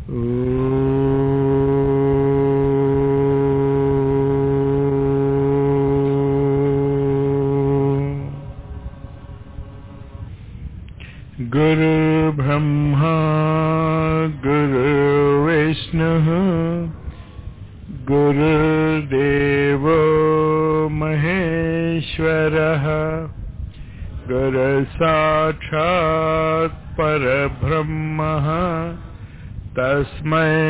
गुरुर्ब्रह्मा गुरुर्विष्णुः गुरुर्देवो महेश्वरः गुरुसाक्षात् परब्रह्मः तस्मै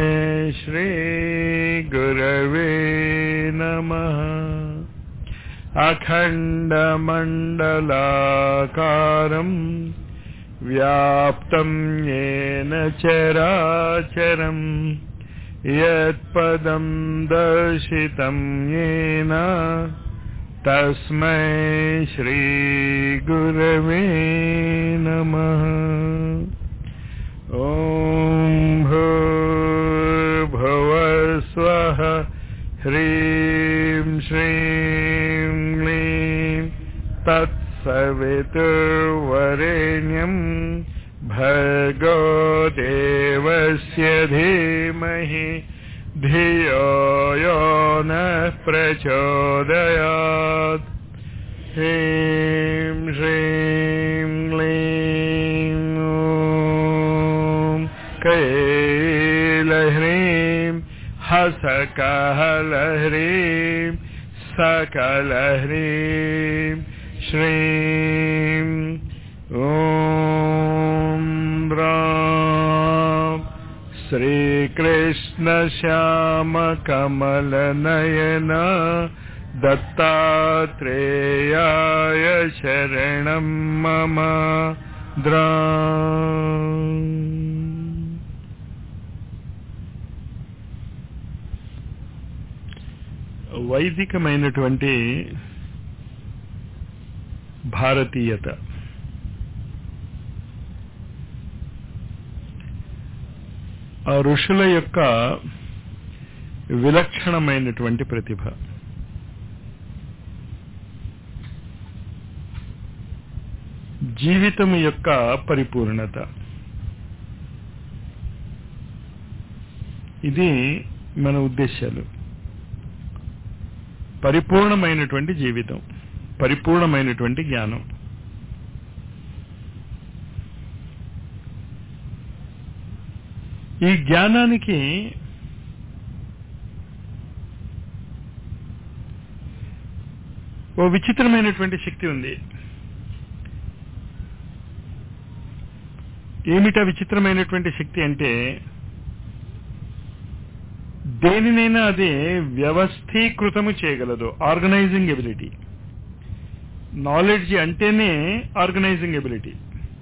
श्रीगुरवे नमः अखण्डमण्डलाकारम् व्याप्तं येन चराचरम् यत्पदं दर्शितं येन तस्मै श्रीगुरवे नमः ॐ भूर्भुवस्वः ह्रीं श्रीं क्लीं तत्सवितुर्वरेण्यं भर्गो देवस्य धीमहि धियो यो नः प्रचोदयात् ह्रीं श्रीं क्लीं ॐ कैलह्रीं हसकहलह्रीं सकलह्रीं श्रीं ॐ राम श्रीकृष्णश्यामकमलनयन दत्तात्रेयाय शरणं मम द्रा వైదికమైనటువంటి భారతీయత ఆ ఋషుల యొక్క విలక్షణమైనటువంటి ప్రతిభ జీవితం యొక్క పరిపూర్ణత ఇది మన ఉద్దేశాలు పరిపూర్ణమైనటువంటి జీవితం పరిపూర్ణమైనటువంటి జ్ఞానం ఈ జ్ఞానానికి ఓ విచిత్రమైనటువంటి శక్తి ఉంది ఏమిటా విచిత్రమైనటువంటి శక్తి అంటే దేనినైనా అది వ్యవస్థీకృతము చేయగలదు ఆర్గనైజింగ్ ఎబిలిటీ నాలెడ్జ్ అంటేనే ఆర్గనైజింగ్ ఎబిలిటీ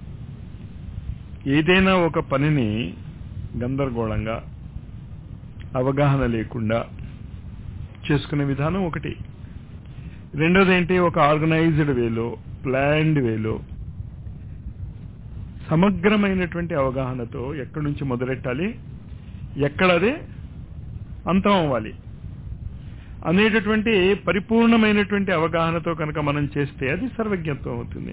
ఏదైనా ఒక పనిని గందరగోళంగా అవగాహన లేకుండా చేసుకునే విధానం ఒకటి రెండోది ఏంటి ఒక ఆర్గనైజ్డ్ వేలో ప్లాన్డ్ వేలో సమగ్రమైనటువంటి అవగాహనతో ఎక్కడి నుంచి మొదలెట్టాలి ఎక్కడదే అంతం అవ్వాలి అనేటటువంటి పరిపూర్ణమైనటువంటి అవగాహనతో కనుక మనం చేస్తే అది సర్వజ్ఞత్వం అవుతుంది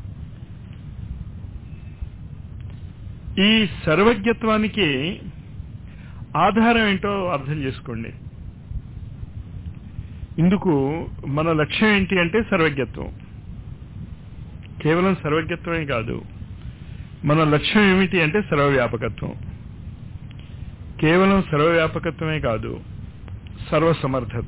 ఈ సర్వజ్ఞత్వానికి ఆధారం ఏంటో అర్థం చేసుకోండి ఇందుకు మన లక్ష్యం ఏంటి అంటే సర్వజ్ఞత్వం కేవలం సర్వజ్ఞత్వమే కాదు మన లక్ష్యం ఏమిటి అంటే సర్వవ్యాపకత్వం కేవలం సర్వవ్యాపకత్వమే కాదు సర్వసమర్థత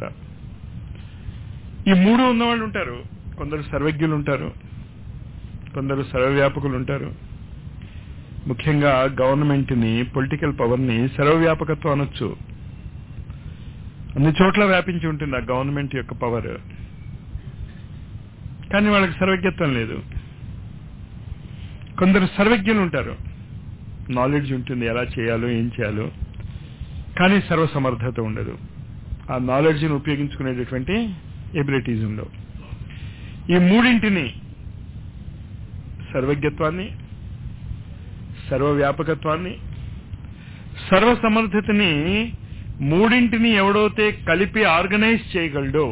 ఈ మూడు ఉన్నవాళ్ళు ఉంటారు కొందరు సర్వజ్ఞులు ఉంటారు కొందరు సర్వవ్యాపకులు ఉంటారు ముఖ్యంగా గవర్నమెంట్ ని పొలిటికల్ పవర్ ని సర్వవ్యాపకత్వం అనొచ్చు అన్ని చోట్ల వ్యాపించి ఉంటుంది ఆ గవర్నమెంట్ యొక్క పవర్ కానీ వాళ్ళకి సర్వజ్ఞత్వం లేదు కొందరు సర్వజ్ఞులు ఉంటారు నాలెడ్జ్ ఉంటుంది ఎలా చేయాలో ఏం చేయాలో కానీ సర్వసమర్థత ఉండదు ఆ నాలెడ్జ్ని ఉపయోగించుకునేటటువంటి ఎబిలిటీస్ ఉండవు ఈ మూడింటిని సర్వజ్ఞత్వాన్ని సర్వవ్యాపకత్వాన్ని సర్వసమర్థతని మూడింటిని ఎవడైతే కలిపి ఆర్గనైజ్ చేయగలడో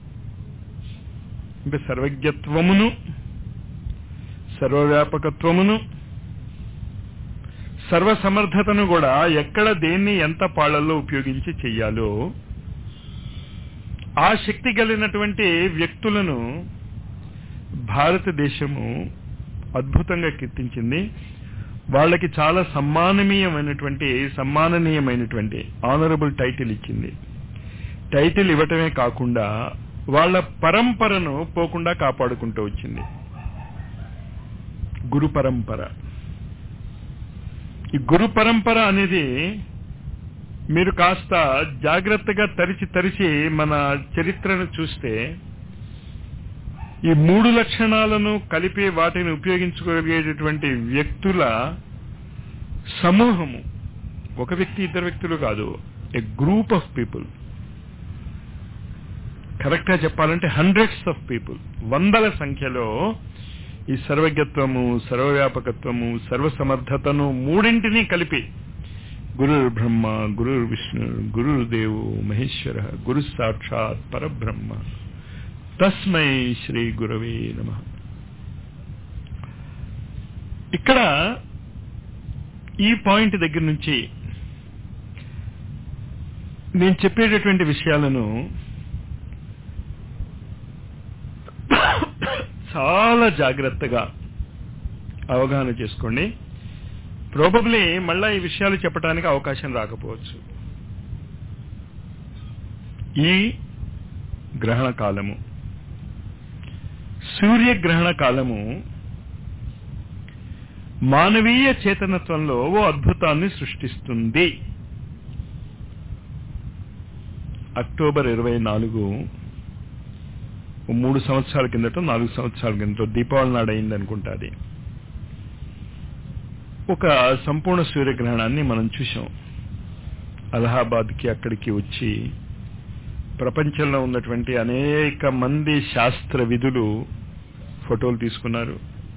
అంటే సర్వజ్ఞత్వమును సర్వవ్యాపకత్వమును సర్వసమర్థతను కూడా ఎక్కడ దేన్ని ఎంత పాళ్లలో ఉపయోగించి చెయ్యాలో ఆ శక్తి కలిగినటువంటి వ్యక్తులను భారతదేశము అద్భుతంగా కీర్తించింది వాళ్ళకి చాలా సమ్మాననీయమైనటువంటి సమ్మాననీయమైనటువంటి ఆనరబుల్ టైటిల్ ఇచ్చింది టైటిల్ ఇవ్వటమే కాకుండా వాళ్ళ పరంపరను పోకుండా కాపాడుకుంటూ వచ్చింది గురు పరంపర ఈ గురు పరంపర అనేది మీరు కాస్త జాగ్రత్తగా తరిచి తరిచి మన చరిత్రను చూస్తే ఈ మూడు లక్షణాలను కలిపి వాటిని ఉపయోగించుకోగలిగేటటువంటి వ్యక్తుల సమూహము ఒక వ్యక్తి ఇద్దరు వ్యక్తులు కాదు a group of people correct గా చెప్పాలంటే హండ్రెడ్స్ ఆఫ్ పీపుల్ వందల సంఖ్యలో ఈ సర్వజ్ఞత్వము సర్వవ్యాపకత్వము సర్వసమర్థతను మూడింటినీ కలిపి గురు బ్రహ్మ గురు విష్ణు గురు దేవు మహేశ్వర గురు సాక్షాత్ పరబ్రహ్మ తస్మై శ్రీ గురవే నమ ఇక్కడ ఈ పాయింట్ దగ్గర నుంచి నేను చెప్పేటటువంటి విషయాలను చాలా జాగ్రత్తగా అవగాహన చేసుకోండి ప్రాబబ్లీ మళ్ళా ఈ విషయాలు చెప్పడానికి అవకాశం రాకపోవచ్చు ఈ గ్రహణ కాలము సూర్యగ్రహణ కాలము మానవీయ చేతనత్వంలో ఓ అద్భుతాన్ని సృష్టిస్తుంది అక్టోబర్ ఇరవై నాలుగు మూడు సంవత్సరాల కిందట నాలుగు సంవత్సరాల కిందట దీపావళి నాడు అయింది అనుకుంటా అది ఒక సంపూర్ణ సూర్యగ్రహణాన్ని మనం చూసాం అలహాబాద్కి అక్కడికి వచ్చి ప్రపంచంలో ఉన్నటువంటి అనేక మంది శాస్త్ర విధులు ఫోటోలు తీసుకున్నారు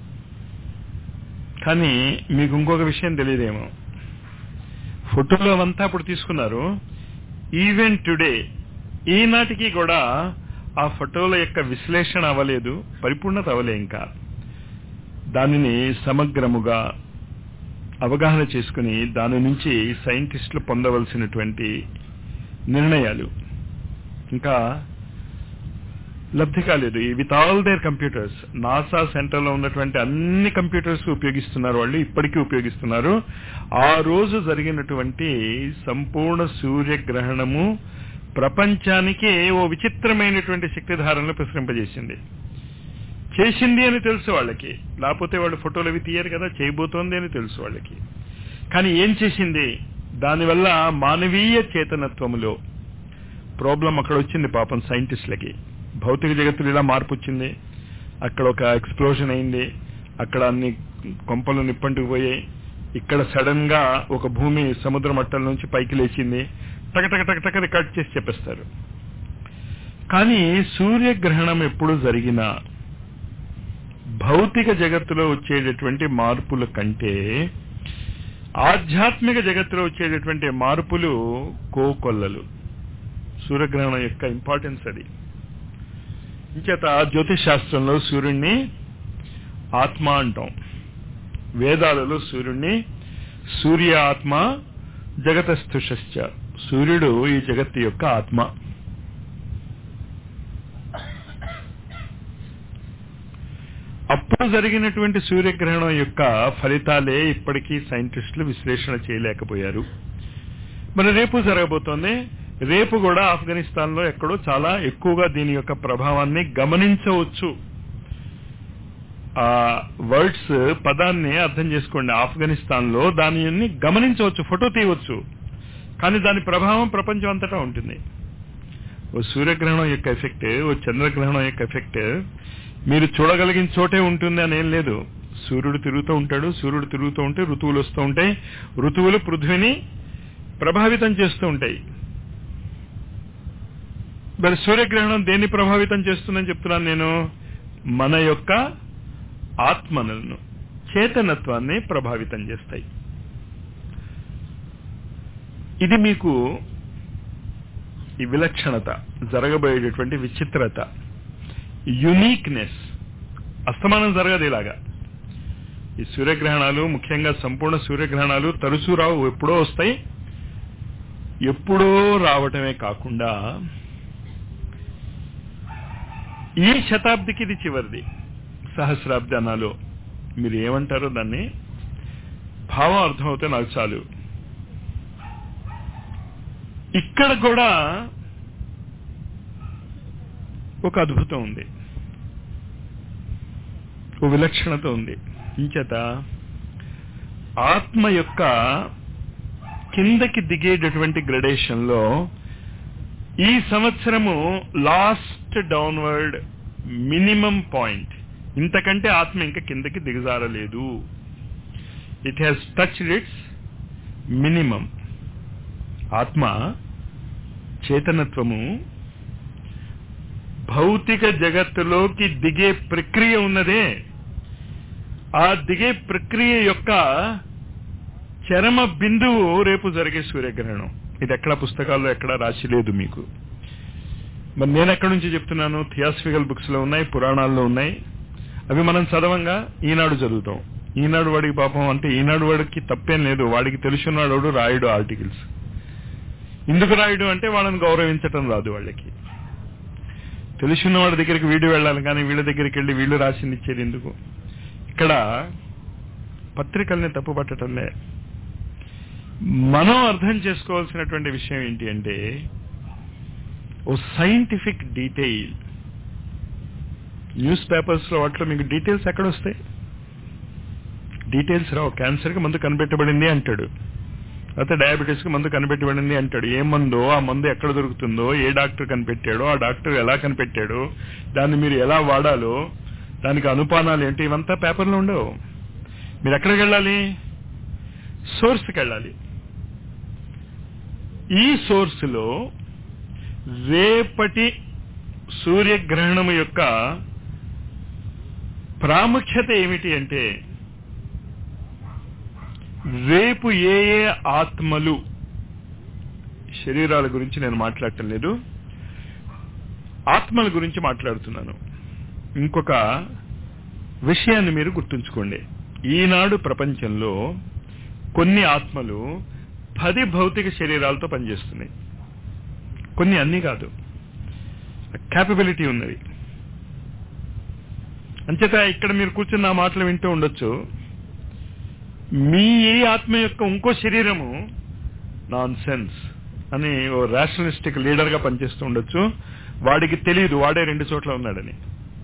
కానీ మీకు ఇంకొక విషయం తెలియదేమో ఫోటోలు అవంతా అప్పుడు తీసుకున్నారు ఈవెన్ టుడే ఈనాటికి కూడా ఆ ఫోటోల యొక్క విశ్లేషణ అవ్వలేదు పరిపూర్ణత అవ్వలే ఇంకా దానిని సమగ్రముగా అవగాహన చేసుకుని దాని నుంచి సైంటిస్టులు పొందవలసినటువంటి నిర్ణయాలు ఇంకా లబ్ధి కాలేదు with all their computers NASA సెంటర్లో ఉన్నటువంటి అన్ని కంప్యూటర్స్ ఉపయోగిస్తున్నారు వాళ్ళు ఇప్పటికీ ఉపయోగిస్తున్నారు ఆ రోజు జరిగినటువంటి సంపూర్ణ సూర్యగ్రహణము ప్రపంచానికి ఓ విచిత్రమైనటువంటి శక్తిధారణలు ప్రసరింపజేసింది చేసింది అని తెలుసు వాళ్ళకి లేకపోతే వాళ్ళు ఫోటోలు అవి తీయరు కదా చేయబోతోంది అని తెలుసు వాళ్ళకి కానీ ఏం చేసింది దానివల్ల మానవీయ చేతనత్వములో ప్రాబ్లం అక్కడ వచ్చింది పాపం సైంటిస్టులకి భౌతిక జగత్తులో ఇలా మార్పు వచ్చింది అక్కడ ఒక ఎక్స్ప్లోజన్ అయింది అక్కడ అన్ని కొంపలు నిప్పంటుకు పోయాయి ఇక్కడ సడన్ గా ఒక భూమి సముద్ర మట్టం నుంచి పైకి లేచింది టక టక టక టక రికార్డ్ చేసి చెప్పేస్తారు కానీ సూర్యగ్రహణం ఎప్పుడు జరిగినా భౌతిక జగత్తులో వచ్చేటటువంటి మార్పుల కంటే ఆధ్యాత్మిక జగత్తులో వచ్చేటటువంటి మార్పులు కోకొల్లలు సూర్యగ్రహణం యొక్క ఇంపార్టెన్స్ అది ఇంచేత జ్యోతిష్ శాస్త్రంలో సూర్యుణ్ణి ఆత్మ అంటాం వేదాలలో సూర్యుణ్ణి సూర్య ఆత్మ జగతస్థుషశ్చ సూర్యుడు ఈ జగత్తు యొక్క ఆత్మ అప్పుడు జరిగినటువంటి సూర్యగ్రహణం యొక్క ఫలితాలే ఇప్పటికీ సైంటిస్టులు విశ్లేషణ చేయలేకపోయారు మరి రేపు జరగబోతోంది రేపు కూడా ఆఫ్ఘనిస్తాన్ లో ఎక్కడో చాలా ఎక్కువగా దీని యొక్క ప్రభావాన్ని గమనించవచ్చు ఆ వర్డ్స్ పదాన్ని అర్థం చేసుకోండి ఆఫ్ఘనిస్తాన్ లో దానిని గమనించవచ్చు ఫోటో తీయవచ్చు కానీ దాని ప్రభావం ప్రపంచం అంతటా ఉంటుంది ఓ సూర్యగ్రహణం యొక్క ఎఫెక్ట్ ఓ చంద్రగ్రహణం యొక్క ఎఫెక్ట్ మీరు చూడగలిగిన చోటే ఉంటుంది అని ఏం లేదు సూర్యుడు తిరుగుతూ ఉంటాడు సూర్యుడు తిరుగుతూ ఉంటే ఋతువులు వస్తూ ఉంటాయి ఋతువులు పృథ్వీని ప్రభావితం చేస్తూ ఉంటాయి మరి సూర్యగ్రహణం దేన్ని ప్రభావితం చేస్తుందని చెప్తున్నాను నేను మన యొక్క ఆత్మలను చేతనత్వాన్ని ప్రభావితం చేస్తాయి ఇది మీకు ఈ విలక్షణత జరగబోయేటటువంటి విచిత్రత యునీక్నెస్ అస్తమానం జరగదు ఇలాగా ఈ సూర్యగ్రహణాలు ముఖ్యంగా సంపూర్ణ సూర్యగ్రహణాలు తరచూ రావు ఎప్పుడో వస్తాయి ఎప్పుడో రావటమే కాకుండా ఈ శతాబ్దికి ఇది చివరిది సహస్రాబ్ది అనాలో మీరు ఏమంటారో దాన్ని భావం అర్థమవుతే నాకు చాలు ఇక్కడ కూడా ఒక అద్భుతం ఉంది ఓ విలక్షణత ఉంది ఇంచేత ఆత్మ యొక్క కిందకి దిగేటటువంటి గ్రడేషన్ లో ఈ సంవత్సరము లాస్ట్ డౌన్వర్డ్ మినిమం పాయింట్ ఇంతకంటే ఆత్మ ఇంకా కిందకి దిగజారలేదు it has touch its minimum ఆత్మ చేతనత్వము భౌతిక జగత్తులోకి దిగే ప్రక్రియ ఉన్నదే ఆ దిగే ప్రక్రియ యొక్క చరమ బిందువు రేపు జరిగే సూర్యగ్రహణం ఇది ఎక్కడ పుస్తకాల్లో ఎక్కడ రాసి లేదు మీకు మరి నేను ఎక్కడి నుంచి చెప్తున్నాను థియాసఫికల్ బుక్స్ లో ఉన్నాయి పురాణాల్లో ఉన్నాయి అవి మనం చదవంగా ఈనాడు చదువుతాం ఈనాడు వాడికి పాపం అంటే ఈనాడు వాడికి తప్పేం లేదు వాడికి తెలుసున్నాడు రాయుడు ఆర్టికల్స్ ఎందుకు రాయుడు అంటే వాళ్ళని గౌరవించటం రాదు వాళ్ళకి తెలుసున్న వాడి దగ్గరికి వీడు వెళ్ళాలి కానీ వీళ్ళ దగ్గరికి వెళ్ళి వీళ్ళు రాసింది ఇచ్చేది ఎందుకు ఇక్కడ పత్రికల్ని తప్పు పట్టడంలే మనం అర్థం చేసుకోవాల్సినటువంటి విషయం ఏంటి అంటే ఓ సైంటిఫిక్ డీటెయిల్ న్యూస్ పేపర్స్ లో వాటిలో మీకు డీటెయిల్స్ ఎక్కడ వస్తాయి డీటెయిల్స్ రావు క్యాన్సర్ కి మందు కనిపెట్టబడింది అంటాడు అయితే డయాబెటీస్ కి మందు కనిపెట్టబడింది అంటాడు ఏ మందో ఆ మందు ఎక్కడ దొరుకుతుందో ఏ డాక్టర్ కనిపెట్టాడో ఆ డాక్టర్ ఎలా కనిపెట్టాడో దాన్ని మీరు ఎలా వాడాలో దానికి అనుపానాలు ఏంటి ఇవంతా పేపర్లో ఉండవు మీరు ఎక్కడికి వెళ్ళాలి సోర్స్కి వెళ్ళాలి ఈ సోర్సులో రేపటి సూర్యగ్రహణము యొక్క ప్రాముఖ్యత ఏమిటి అంటే రేపు ఏ ఏ ఆత్మలు శరీరాల గురించి నేను మాట్లాడటం లేదు ఆత్మల గురించి మాట్లాడుతున్నాను ఇంకొక విషయాన్ని మీరు గుర్తుంచుకోండి ఈనాడు ప్రపంచంలో కొన్ని ఆత్మలు పది భౌతిక శరీరాలతో పనిచేస్తున్నాయి కొన్ని అన్ని కాదు క్యాపబిలిటీ ఉన్నది అంచేత ఇక్కడ మీరు కూర్చున్న ఆ మాటలు వింటూ ఉండొచ్చు మీ ఏ ఆత్మ యొక్క ఇంకో శరీరము నాన్ సెన్స్ అని ఓ రేషనలిస్టిక్ లీడర్ గా పనిచేస్తూ ఉండొచ్చు వాడికి తెలియదు వాడే రెండు చోట్ల ఉన్నాడని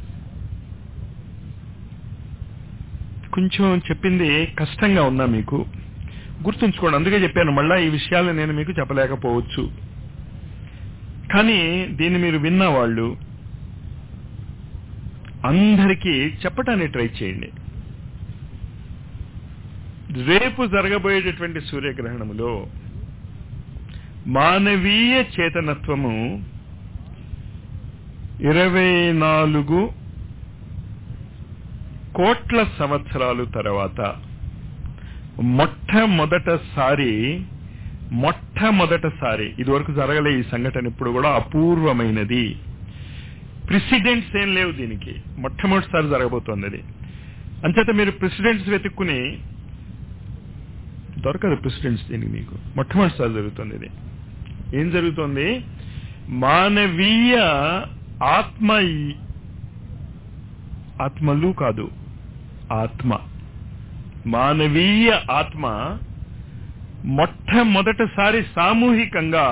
కొంచెం చెప్పింది కష్టంగా ఉందా మీకు గుర్తుంచుకోండి అందుకే చెప్పాను మళ్ళా ఈ విషయాలు నేను మీకు చెప్పలేకపోవచ్చు కానీ దీన్ని మీరు విన్న వాళ్ళు అందరికీ చెప్పటానికి ట్రై చేయండి రేపు జరగబోయేటటువంటి సూర్యగ్రహణములో మానవీయ చేతనత్వము ఇరవై నాలుగు కోట్ల సంవత్సరాలు తర్వాత మొట్టమొదటసారి మొట్టమొదటసారి ఇదివరకు జరగలే ఈ సంఘటన ఇప్పుడు కూడా అపూర్వమైనది ప్రెసిడెంట్స్ ఏం లేవు దీనికి మొట్టమొదటిసారి జరగబోతోంది అది అంచేత మీరు ప్రెసిడెంట్స్ వెతుక్కుని దొరకదు ప్రెసిడెంట్స్ దీనికి మీకు మొట్టమొదటిసారి జరుగుతుంది ఇది ఏం జరుగుతుంది మానవీయ ఆత్మ ఆత్మలు కాదు ఆత్మ మానవీయ ఆత్మ మొట్టమొదటిసారి సామూహికంగా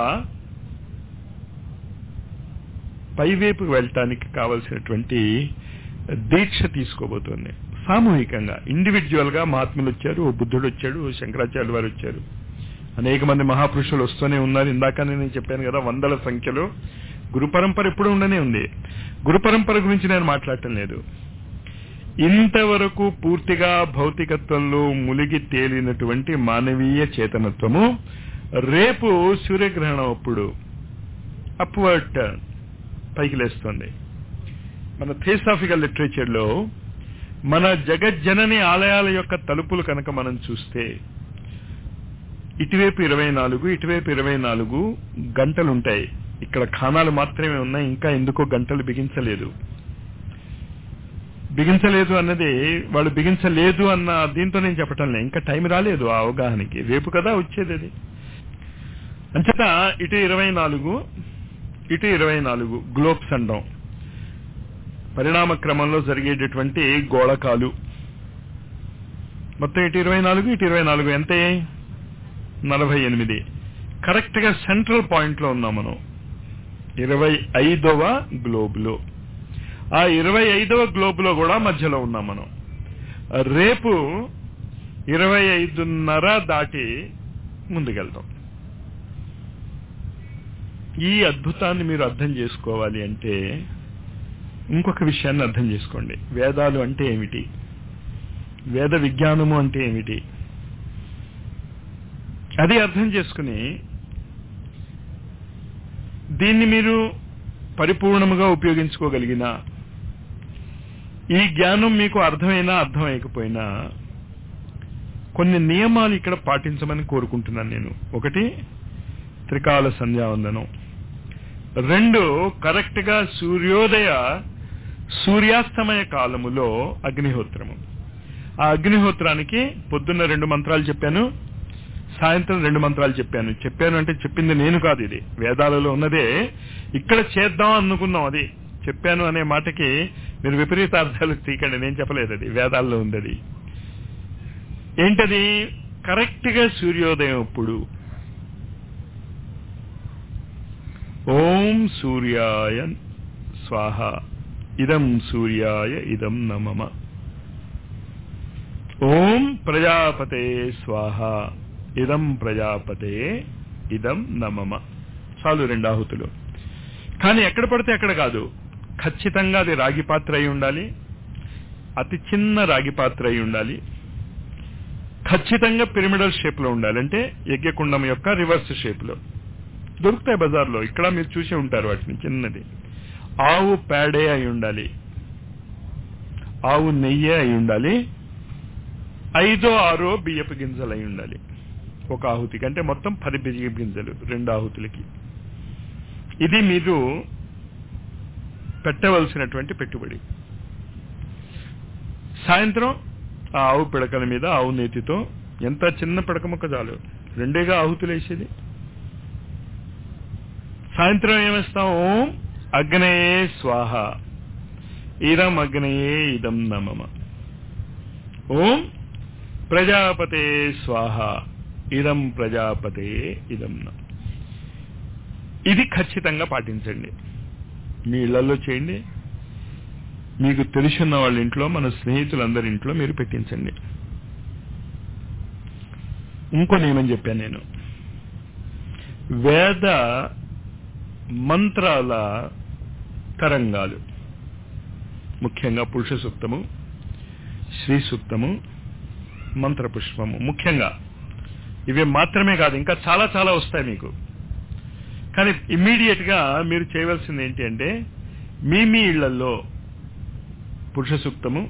పైవైపుకు వెళ్ళటానికి కావలసినటువంటి దీక్ష తీసుకోబోతోంది సామూహికంగా ఇండివిజువల్ గా మహాత్ములు వచ్చారు ఓ బుద్ధుడు వచ్చాడు ఓ శంకరాచార్య వారు వచ్చారు అనేక మంది మహాపురుషులు వస్తూనే ఉన్నారు ఇందాక నేను చెప్పాను కదా వందల సంఖ్యలో గురు పరంపర ఎప్పుడు ఉండనే ఉంది గురు పరంపర గురించి నేను మాట్లాడటం లేదు ఇంతవరకు పూర్తిగా భౌతికత్వంలో ములిగి తేలినటువంటి మానవీయ చేతనత్వము రేపు సూర్యగ్రహణం అప్పుడు అప్వర్డ్ పైకి లేస్తుంది మన థియోసాఫికల్ లిటరేచర్ లో మన జగజ్జనని ఆలయాల యొక్క తలుపులు కనుక మనం చూస్తే ఇటువైపు ఇరవై నాలుగు ఇటువైపు ఇరవై నాలుగు గంటలు ఉంటాయి ఇక్కడ ఖానాలు మాత్రమే ఉన్నాయి ఇంకా ఎందుకో గంటలు బిగించలేదు బిగించలేదు అన్నది వాళ్ళు బిగించలేదు అన్న దీంతో నేను చెప్పటం లేదు ఇంకా టైం రాలేదు ఆ అవగాహనకి రేపు కదా వచ్చేది అది అంచేత ఇటు ఇరవై నాలుగు ఇటు ఇరవై నాలుగు గ్లోబ్స్ అండం పరిణామ క్రమంలో జరిగేటటువంటి గోళకాలు మొత్తం ఇటు ఇరవై నాలుగు ఇటు ఇరవై నాలుగు ఎంత నలభై ఎనిమిది కరెక్ట్ గా సెంట్రల్ పాయింట్ లో ఉన్నాం మనం ఇరవై ఐదవ గ్లోబ్ లో ఆ ఇరవై ఐదవ గ్లోబ్ లో కూడా మధ్యలో ఉన్నాం మనం రేపు ఇరవై ఐదున్నర దాటి ముందుకెళ్తాం ఈ అద్భుతాన్ని మీరు అర్థం చేసుకోవాలి అంటే ఇంకొక విషయాన్ని అర్థం చేసుకోండి వేదాలు అంటే ఏమిటి వేద విజ్ఞానము అంటే ఏమిటి అది అర్థం చేసుకుని దీన్ని మీరు పరిపూర్ణముగా ఉపయోగించుకోగలిగిన ఈ జ్ఞానం మీకు అర్థమైనా అర్థమైకపోయినా కొన్ని నియమాలు ఇక్కడ పాటించమని కోరుకుంటున్నాను నేను ఒకటి త్రికాల సంధ్యావందనం రెండు కరెక్ట్ గా సూర్యోదయ సూర్యాస్తమయ కాలములో అగ్నిహోత్రము ఆ అగ్నిహోత్రానికి పొద్దున్న రెండు మంత్రాలు చెప్పాను సాయంత్రం రెండు మంత్రాలు చెప్పాను చెప్పాను అంటే చెప్పింది నేను కాదు ఇది వేదాలలో ఉన్నదే ఇక్కడ చేద్దాం అనుకున్నాం అది చెప్పాను అనే మాటకి మీరు విపరీతార్థాలు తీకండి నేను చెప్పలేదు అది వేదాల్లో ఉంది అది ఏంటది కరెక్ట్ గా సూర్యోదయం ఇప్పుడు ఓం సూర్యాయ స్వాహ ఇదం సూర్యాయ ఇదం నమమ ఓం ప్రజాపతే స్వాహ ఇదం ప్రజాపతే ఇదం నమమ చాలు రెండాహుతులు కానీ ఎక్కడ పడితే అక్కడ కాదు ఖచ్చితంగా అది రాగి పాత్ర అయి ఉండాలి అతి చిన్న రాగి పాత్ర అయి ఉండాలి ఖచ్చితంగా పిరమిడల్ షేప్ లో ఉండాలి అంటే యజ్ఞకుండం యొక్క రివర్స్ షేప్ లో దొరుకుతాయి బజార్లో ఇక్కడ మీరు చూసి ఉంటారు వాటిని చిన్నది ఆవు పేడే అయి ఉండాలి ఆవు నెయ్యే అయి ఉండాలి ఐదో ఆరో బియ్యపు గింజలు అయి ఉండాలి ఒక ఆహుతికి అంటే మొత్తం పది బియ్యపు గింజలు రెండు ఆహుతులకి ఇది మీరు పెట్టవలసినటువంటి పెట్టుబడి సాయంత్రం ఆ ఆవు పిడకల మీద ఆవు నేతితో ఎంత చిన్న పిడక ముక్క చాలు రెండేగా ఆహుతులు వేసేది సాయంత్రం ఏమేస్తాం ఓం అగ్నయే స్వాహ ఇదం అగ్నయే ఇదం నమమ ఓం ప్రజాపతే స్వాహ ఇదం ప్రజాపతే ఇదం నమ ఇది ఖచ్చితంగా పాటించండి మీ ఇళ్లలో చేయండి మీకు తెలుసున్న వాళ్ళ ఇంట్లో మన స్నేహితులందరి ఇంట్లో మీరు పెట్టించండి ఇంకో నియమం చెప్పాను నేను వేద మంత్రాల తరంగాలు ముఖ్యంగా పురుష సూక్తము శ్రీ సూక్తము మంత్రపుష్పము ముఖ్యంగా ఇవి మాత్రమే కాదు ఇంకా చాలా చాలా వస్తాయి మీకు కానీ ఇమ్మీడియట్ గా మీరు చేయవలసింది ఏంటి అంటే మీ మీ ఇళ్లలో పురుష సూక్తము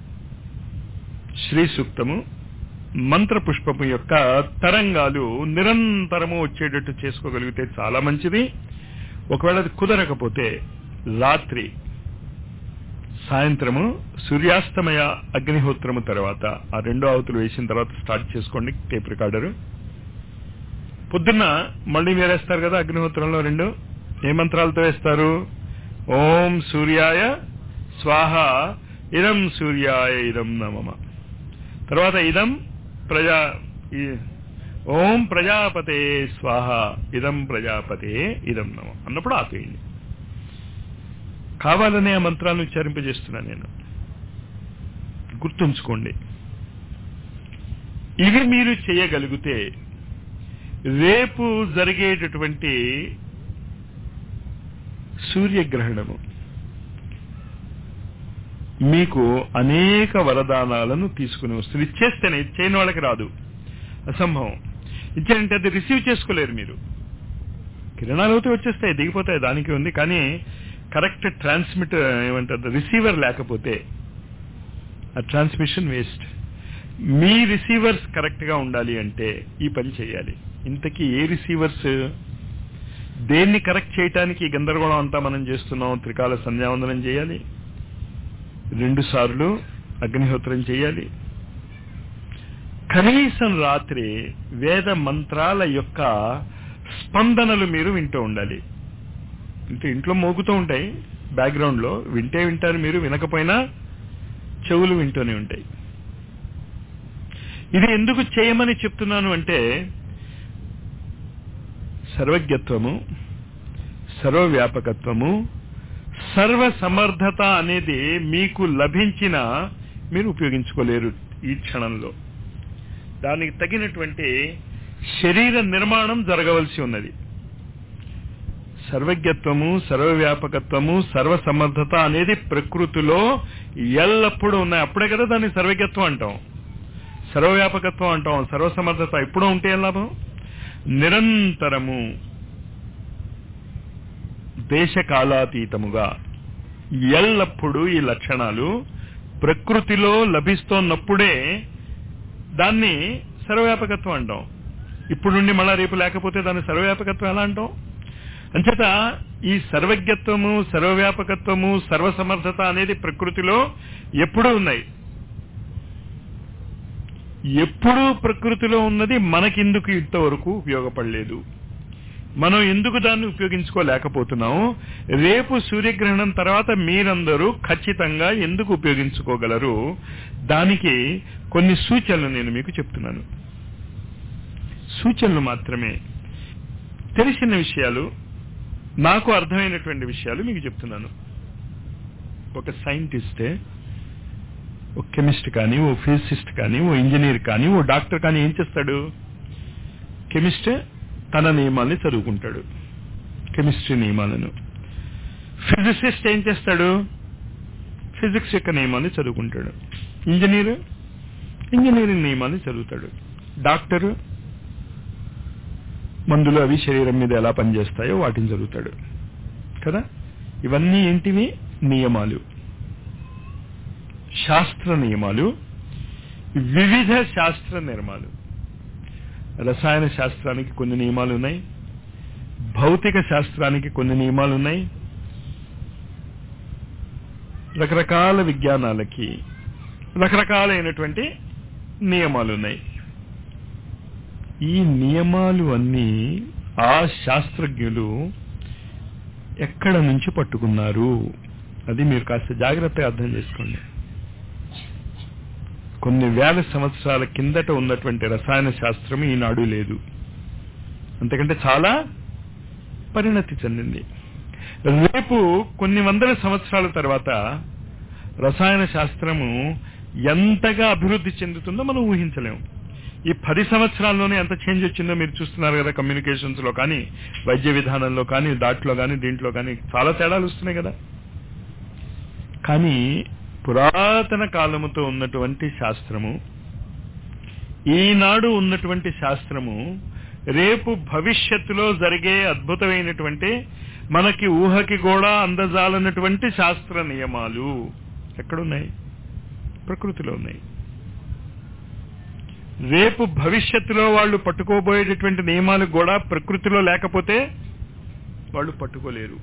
శ్రీ సూక్తము మంత్రపుష్పము యొక్క తరంగాలు నిరంతరము వచ్చేటట్టు చేసుకోగలిగితే చాలా మంచిది ఒకవేళ అది కుదరకపోతే రాత్రి సాయంత్రము సూర్యాస్తమయ అగ్నిహోత్రము తర్వాత ఆ రెండో అవతులు వేసిన తర్వాత స్టార్ట్ చేసుకోండి టేప్ రికార్డరు పొద్దున్న మళ్ళీ మీరు వేస్తారు కదా అగ్నిహోత్రంలో రెండు ఏ మంత్రాలతో వేస్తారు ఓం సూర్యాయ స్వాహ ఇదం సూర్యాయ ఇదం నమమ తర్వాత ఇదం ప్రజా ఓం ప్రజాపతే స్వాహ ఇదం ప్రజాపతే ఇదం నమ అన్నప్పుడు ఆపేయండి కావాలనే ఆ మంత్రాలను ఉచ్చారింపజేస్తున్నా నేను గుర్తుంచుకోండి ఇవి మీరు చేయగలిగితే రేపు జరిగేటటువంటి సూర్యగ్రహణము మీకు అనేక వరదానాలను తీసుకుని వస్తుంది ఇచ్చేస్తేనే చేయని వాళ్ళకి రాదు అసంభవం ఇచ్చారంటే అది రిసీవ్ చేసుకోలేరు మీరు కిరణాలు అయితే వచ్చేస్తాయి దిగిపోతాయి దానికి ఉంది కానీ కరెక్ట్ ట్రాన్స్మిట్ ఏమంటారు రిసీవర్ లేకపోతే ఆ ట్రాన్స్మిషన్ వేస్ట్ మీ రిసీవర్స్ కరెక్ట్ గా ఉండాలి అంటే ఈ పని చేయాలి ఇంతకీ ఏ రిసీవర్స్ దేన్ని కరెక్ట్ చేయటానికి ఈ గందరగోళం అంతా మనం చేస్తున్నాం త్రికాల సంధ్యావందనం చేయాలి రెండు సార్లు అగ్నిహోత్రం చేయాలి కనీసం రాత్రి వేద మంత్రాల యొక్క స్పందనలు మీరు వింటూ ఉండాలి అంటే ఇంట్లో మోగుతూ ఉంటాయి బ్యాక్గ్రౌండ్ లో వింటే వింటారు మీరు వినకపోయినా చెవులు వింటూనే ఉంటాయి ఇది ఎందుకు చేయమని చెప్తున్నాను అంటే సర్వజ్ఞత్వము సర్వవ్యాపకత్వము సర్వ సమర్థత అనేది మీకు లభించిన మీరు ఉపయోగించుకోలేరు ఈ క్షణంలో దానికి తగినటువంటి శరీర నిర్మాణం జరగవలసి ఉన్నది సర్వజ్ఞత్వము సర్వవ్యాపకత్వము సర్వసమర్థత అనేది ప్రకృతిలో ఎల్లప్పుడూ ఉన్నాయి అప్పుడే కదా దాన్ని సర్వజ్ఞత్వం అంటాం సర్వవ్యాపకత్వం అంటాం సర్వసమర్థత ఎప్పుడూ ఉంటే ఏం లాభం నిరంతరము దేశకాలాతీతముగా ఎల్లప్పుడూ ఈ లక్షణాలు ప్రకృతిలో లభిస్తోన్నప్పుడే దాన్ని సర్వవ్యాపకత్వం అంటాం ఇప్పుడు నుండి మళ్ళా రేపు లేకపోతే దాన్ని సర్వవ్యాపకత్వం ఎలా అంటాం అంచేత ఈ సర్వజ్ఞత్వము సర్వవ్యాపకత్వము సర్వసమర్థత అనేది ప్రకృతిలో ఎప్పుడూ ఉన్నాయి ఎప్పుడూ ప్రకృతిలో ఉన్నది మనకిందుకు ఇంతవరకు ఉపయోగపడలేదు మనం ఎందుకు దాన్ని ఉపయోగించుకోలేకపోతున్నాం రేపు సూర్యగ్రహణం తర్వాత మీరందరూ ఖచ్చితంగా ఎందుకు ఉపయోగించుకోగలరు దానికి కొన్ని సూచనలు నేను మీకు చెప్తున్నాను సూచనలు మాత్రమే తెలిసిన విషయాలు నాకు అర్థమైనటువంటి విషయాలు మీకు చెప్తున్నాను ఒక సైంటిస్టే ఓ కెమిస్ట్ కానీ ఓ ఫిజిసిస్ట్ కానీ ఓ ఇంజనీర్ కానీ ఓ డాక్టర్ కానీ ఏం చేస్తాడు కెమిస్ట్ తన నియమాల్ని చదువుకుంటాడు కెమిస్ట్రీ నియమాలను ఫిజిసిస్ట్ ఏం చేస్తాడు ఫిజిక్స్ యొక్క నియమాన్ని చదువుకుంటాడు ఇంజనీర్ ఇంజనీరింగ్ నియమాన్ని చదువుతాడు డాక్టరు మందులు అవి శరీరం మీద ఎలా పనిచేస్తాయో వాటిని చదువుతాడు కదా ఇవన్నీ ఏంటివి నియమాలు శాస్త్ర నియమాలు వివిధ శాస్త్ర నిర్మాలు రసాయన శాస్త్రానికి కొన్ని నియమాలు ఉన్నాయి భౌతిక శాస్త్రానికి కొన్ని నియమాలు ఉన్నాయి రకరకాల విజ్ఞానాలకి రకరకాలైనటువంటి నియమాలు ఉన్నాయి ఈ నియమాలు అన్నీ ఆ శాస్త్రజ్ఞులు ఎక్కడ నుంచి పట్టుకున్నారు అది మీరు కాస్త జాగ్రత్తగా అర్థం చేసుకోండి కొన్ని వేల సంవత్సరాల కిందట ఉన్నటువంటి రసాయన శాస్త్రం ఈనాడు లేదు అంతకంటే చాలా పరిణతి చెందింది రేపు కొన్ని వందల సంవత్సరాల తర్వాత రసాయన శాస్త్రము ఎంతగా అభివృద్ధి చెందుతుందో మనం ఊహించలేము ఈ పది సంవత్సరాల్లోనే ఎంత చేంజ్ వచ్చిందో మీరు చూస్తున్నారు కదా కమ్యూనికేషన్స్ లో కానీ వైద్య విధానంలో కానీ దాంట్లో కానీ దీంట్లో కానీ చాలా తేడాలు వస్తున్నాయి కదా కానీ పురాతన కాలముతో ఉన్నటువంటి శాస్త్రము ఈనాడు ఉన్నటువంటి శాస్త్రము రేపు భవిష్యత్తులో జరిగే అద్భుతమైనటువంటి మనకి ఊహకి కూడా అందజాలన్నటువంటి శాస్త్ర నియమాలు ఎక్కడున్నాయి ప్రకృతిలో ఉన్నాయి రేపు భవిష్యత్తులో వాళ్ళు పట్టుకోబోయేటటువంటి నియమాలు కూడా ప్రకృతిలో లేకపోతే వాళ్ళు పట్టుకోలేరు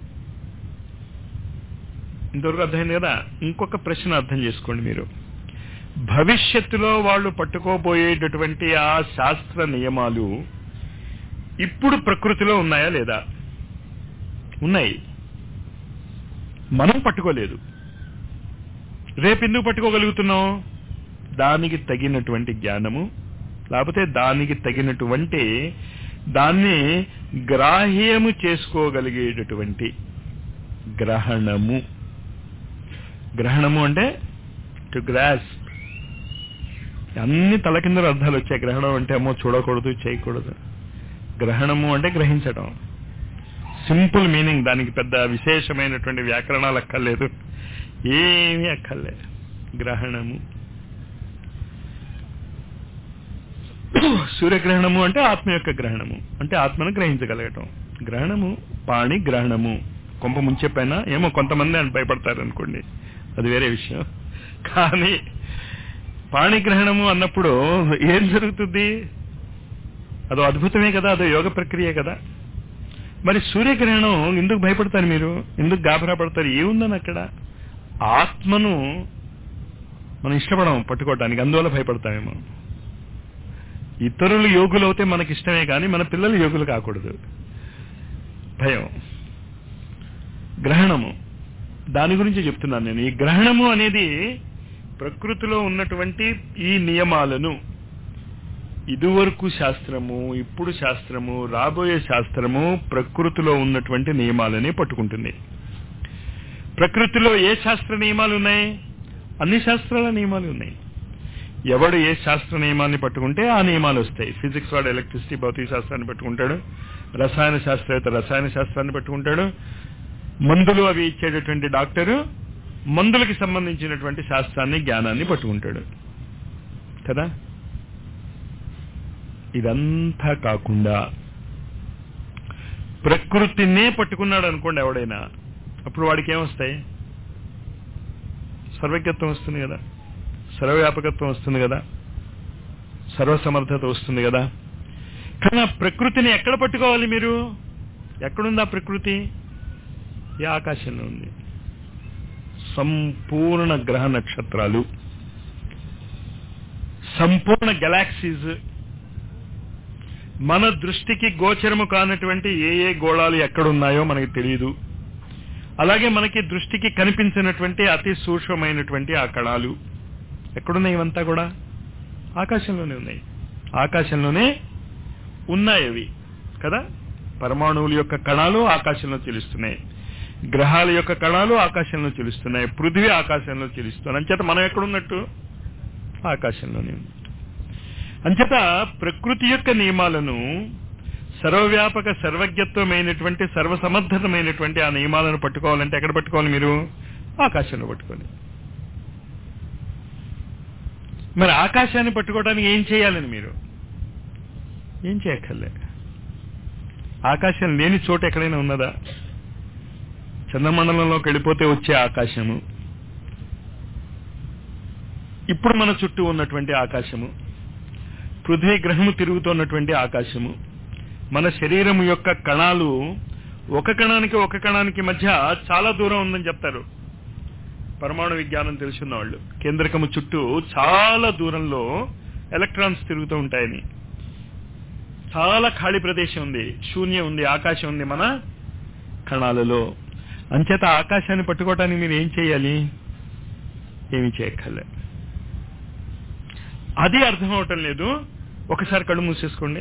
ఇంతవరకు అర్థమైంది కదా ఇంకొక ప్రశ్న అర్థం చేసుకోండి మీరు భవిష్యత్తులో వాళ్ళు పట్టుకోబోయేటటువంటి ఆ శాస్త్ర నియమాలు ఇప్పుడు ప్రకృతిలో ఉన్నాయా లేదా ఉన్నాయి మనం పట్టుకోలేదు రేపు ఎందుకు పట్టుకోగలుగుతున్నాం దానికి తగినటువంటి జ్ఞానము లేకపోతే దానికి తగినటువంటి దాన్ని గ్రాహ్యము చేసుకోగలిగేటటువంటి గ్రహణము గ్రహణము అంటే టు గ్రాస్ అన్ని తలకిందల అర్థాలు వచ్చాయి గ్రహణం అంటే అమ్మో చూడకూడదు చేయకూడదు గ్రహణము అంటే గ్రహించడం సింపుల్ మీనింగ్ దానికి పెద్ద విశేషమైనటువంటి వ్యాకరణాలు అక్కర్లేదు ఏమీ అక్కర్లేదు గ్రహణము సూర్యగ్రహణము అంటే ఆత్మ యొక్క గ్రహణము అంటే ఆత్మను గ్రహించగలగటం గ్రహణము పాణి గ్రహణము కొంప ముంచే పైన ఏమో కొంతమంది అని భయపడతారు అనుకోండి అది వేరే విషయం కానీ పాణిగ్రహణము అన్నప్పుడు ఏం జరుగుతుంది అదో అద్భుతమే కదా అదో యోగ ప్రక్రియ కదా మరి సూర్యగ్రహణం ఎందుకు భయపడతారు మీరు ఎందుకు గాబరా పడతారు ఏముందని అక్కడ ఆత్మను మనం ఇష్టపడము పట్టుకోవటానికి అందువల్ల భయపడతామేమో ఇతరులు యోగులు అవుతే మనకి ఇష్టమే కానీ మన పిల్లలు యోగులు కాకూడదు భయం గ్రహణము దాని గురించి చెప్తున్నాను నేను ఈ గ్రహణము అనేది ప్రకృతిలో ఉన్నటువంటి ఈ నియమాలను ఇదివరకు శాస్త్రము ఇప్పుడు శాస్త్రము రాబోయే శాస్త్రము ప్రకృతిలో ఉన్నటువంటి నియమాలని పట్టుకుంటుంది ప్రకృతిలో ఏ శాస్త్ర నియమాలు ఉన్నాయి అన్ని శాస్త్రాల నియమాలు ఉన్నాయి ఎవడు ఏ శాస్త్ర నియమాన్ని పట్టుకుంటే ఆ నియమాలు వస్తాయి ఫిజిక్స్ వాడు ఎలక్ట్రిసిటీ భౌతిక శాస్త్రాన్ని పట్టుకుంటాడు రసాయన శాస్త్రవేత్త రసాయన శాస్త్రాన్ని పట్టుకుంటాడు మందులు అవి ఇచ్చేటటువంటి డాక్టరు మందులకి సంబంధించినటువంటి శాస్త్రాన్ని జ్ఞానాన్ని పట్టుకుంటాడు కదా ఇదంతా కాకుండా ప్రకృతినే పట్టుకున్నాడు అనుకోండి ఎవడైనా అప్పుడు వాడికి ఏమొస్తాయి సర్వజ్ఞత్వం వస్తుంది కదా సర్వవ్యాపకత్వం వస్తుంది కదా సర్వసమర్థత వస్తుంది కదా కానీ ఆ ప్రకృతిని ఎక్కడ పట్టుకోవాలి మీరు ఎక్కడుంది ఆ ప్రకృతి ఈ ఆకాశంలో ఉంది సంపూర్ణ గ్రహ నక్షత్రాలు సంపూర్ణ గెలాక్సీస్ మన దృష్టికి గోచరము కానటువంటి ఏ ఏ గోళాలు ఎక్కడున్నాయో మనకి తెలియదు అలాగే మనకి దృష్టికి కనిపించినటువంటి అతి సూక్ష్మమైనటువంటి ఆ కణాలు ఎక్కడున్నాయి ఇవంతా కూడా ఆకాశంలోనే ఉన్నాయి ఆకాశంలోనే ఉన్నాయి అవి కదా పరమాణువుల యొక్క కణాలు ఆకాశంలో తెలుస్తున్నాయి గ్రహాల యొక్క కణాలు ఆకాశంలో తెలుస్తున్నాయి పృథివీ ఆకాశంలో తెలుస్తుంది అంచేత మనం ఎక్కడున్నట్టు ఆకాశంలోనే ఉంది అంచేత ప్రకృతి యొక్క నియమాలను సర్వవ్యాపక సర్వజ్ఞత్వమైనటువంటి సర్వసమర్థతమైనటువంటి ఆ నియమాలను పట్టుకోవాలంటే ఎక్కడ పట్టుకోవాలి మీరు ఆకాశంలో పట్టుకోవాలి మరి ఆకాశాన్ని పట్టుకోవడానికి ఏం చేయాలని మీరు ఏం చేయక్కర్లే ఆకాశం లేని చోట ఎక్కడైనా ఉన్నదా చంద్రమండలంలోకి వెళ్ళిపోతే వచ్చే ఆకాశము ఇప్పుడు మన చుట్టూ ఉన్నటువంటి ఆకాశము పృథ్వీ గ్రహము తిరుగుతున్నటువంటి ఆకాశము మన శరీరం యొక్క కణాలు ఒక కణానికి ఒక కణానికి మధ్య చాలా దూరం ఉందని చెప్తారు పరమాణు విజ్ఞానం తెలుసున్న వాళ్ళు కేంద్రకము చుట్టూ చాలా దూరంలో ఎలక్ట్రాన్స్ తిరుగుతూ ఉంటాయని చాలా ఖాళీ ప్రదేశం ఉంది శూన్యం ఉంది ఆకాశం ఉంది మన కణాలలో అంచేత ఆకాశాన్ని పట్టుకోవటానికి మీరు ఏం చేయాలి ఏమి చేయక్కర్లే అది అర్థం అవటం లేదు ఒకసారి కళ్ళు మూసేసుకోండి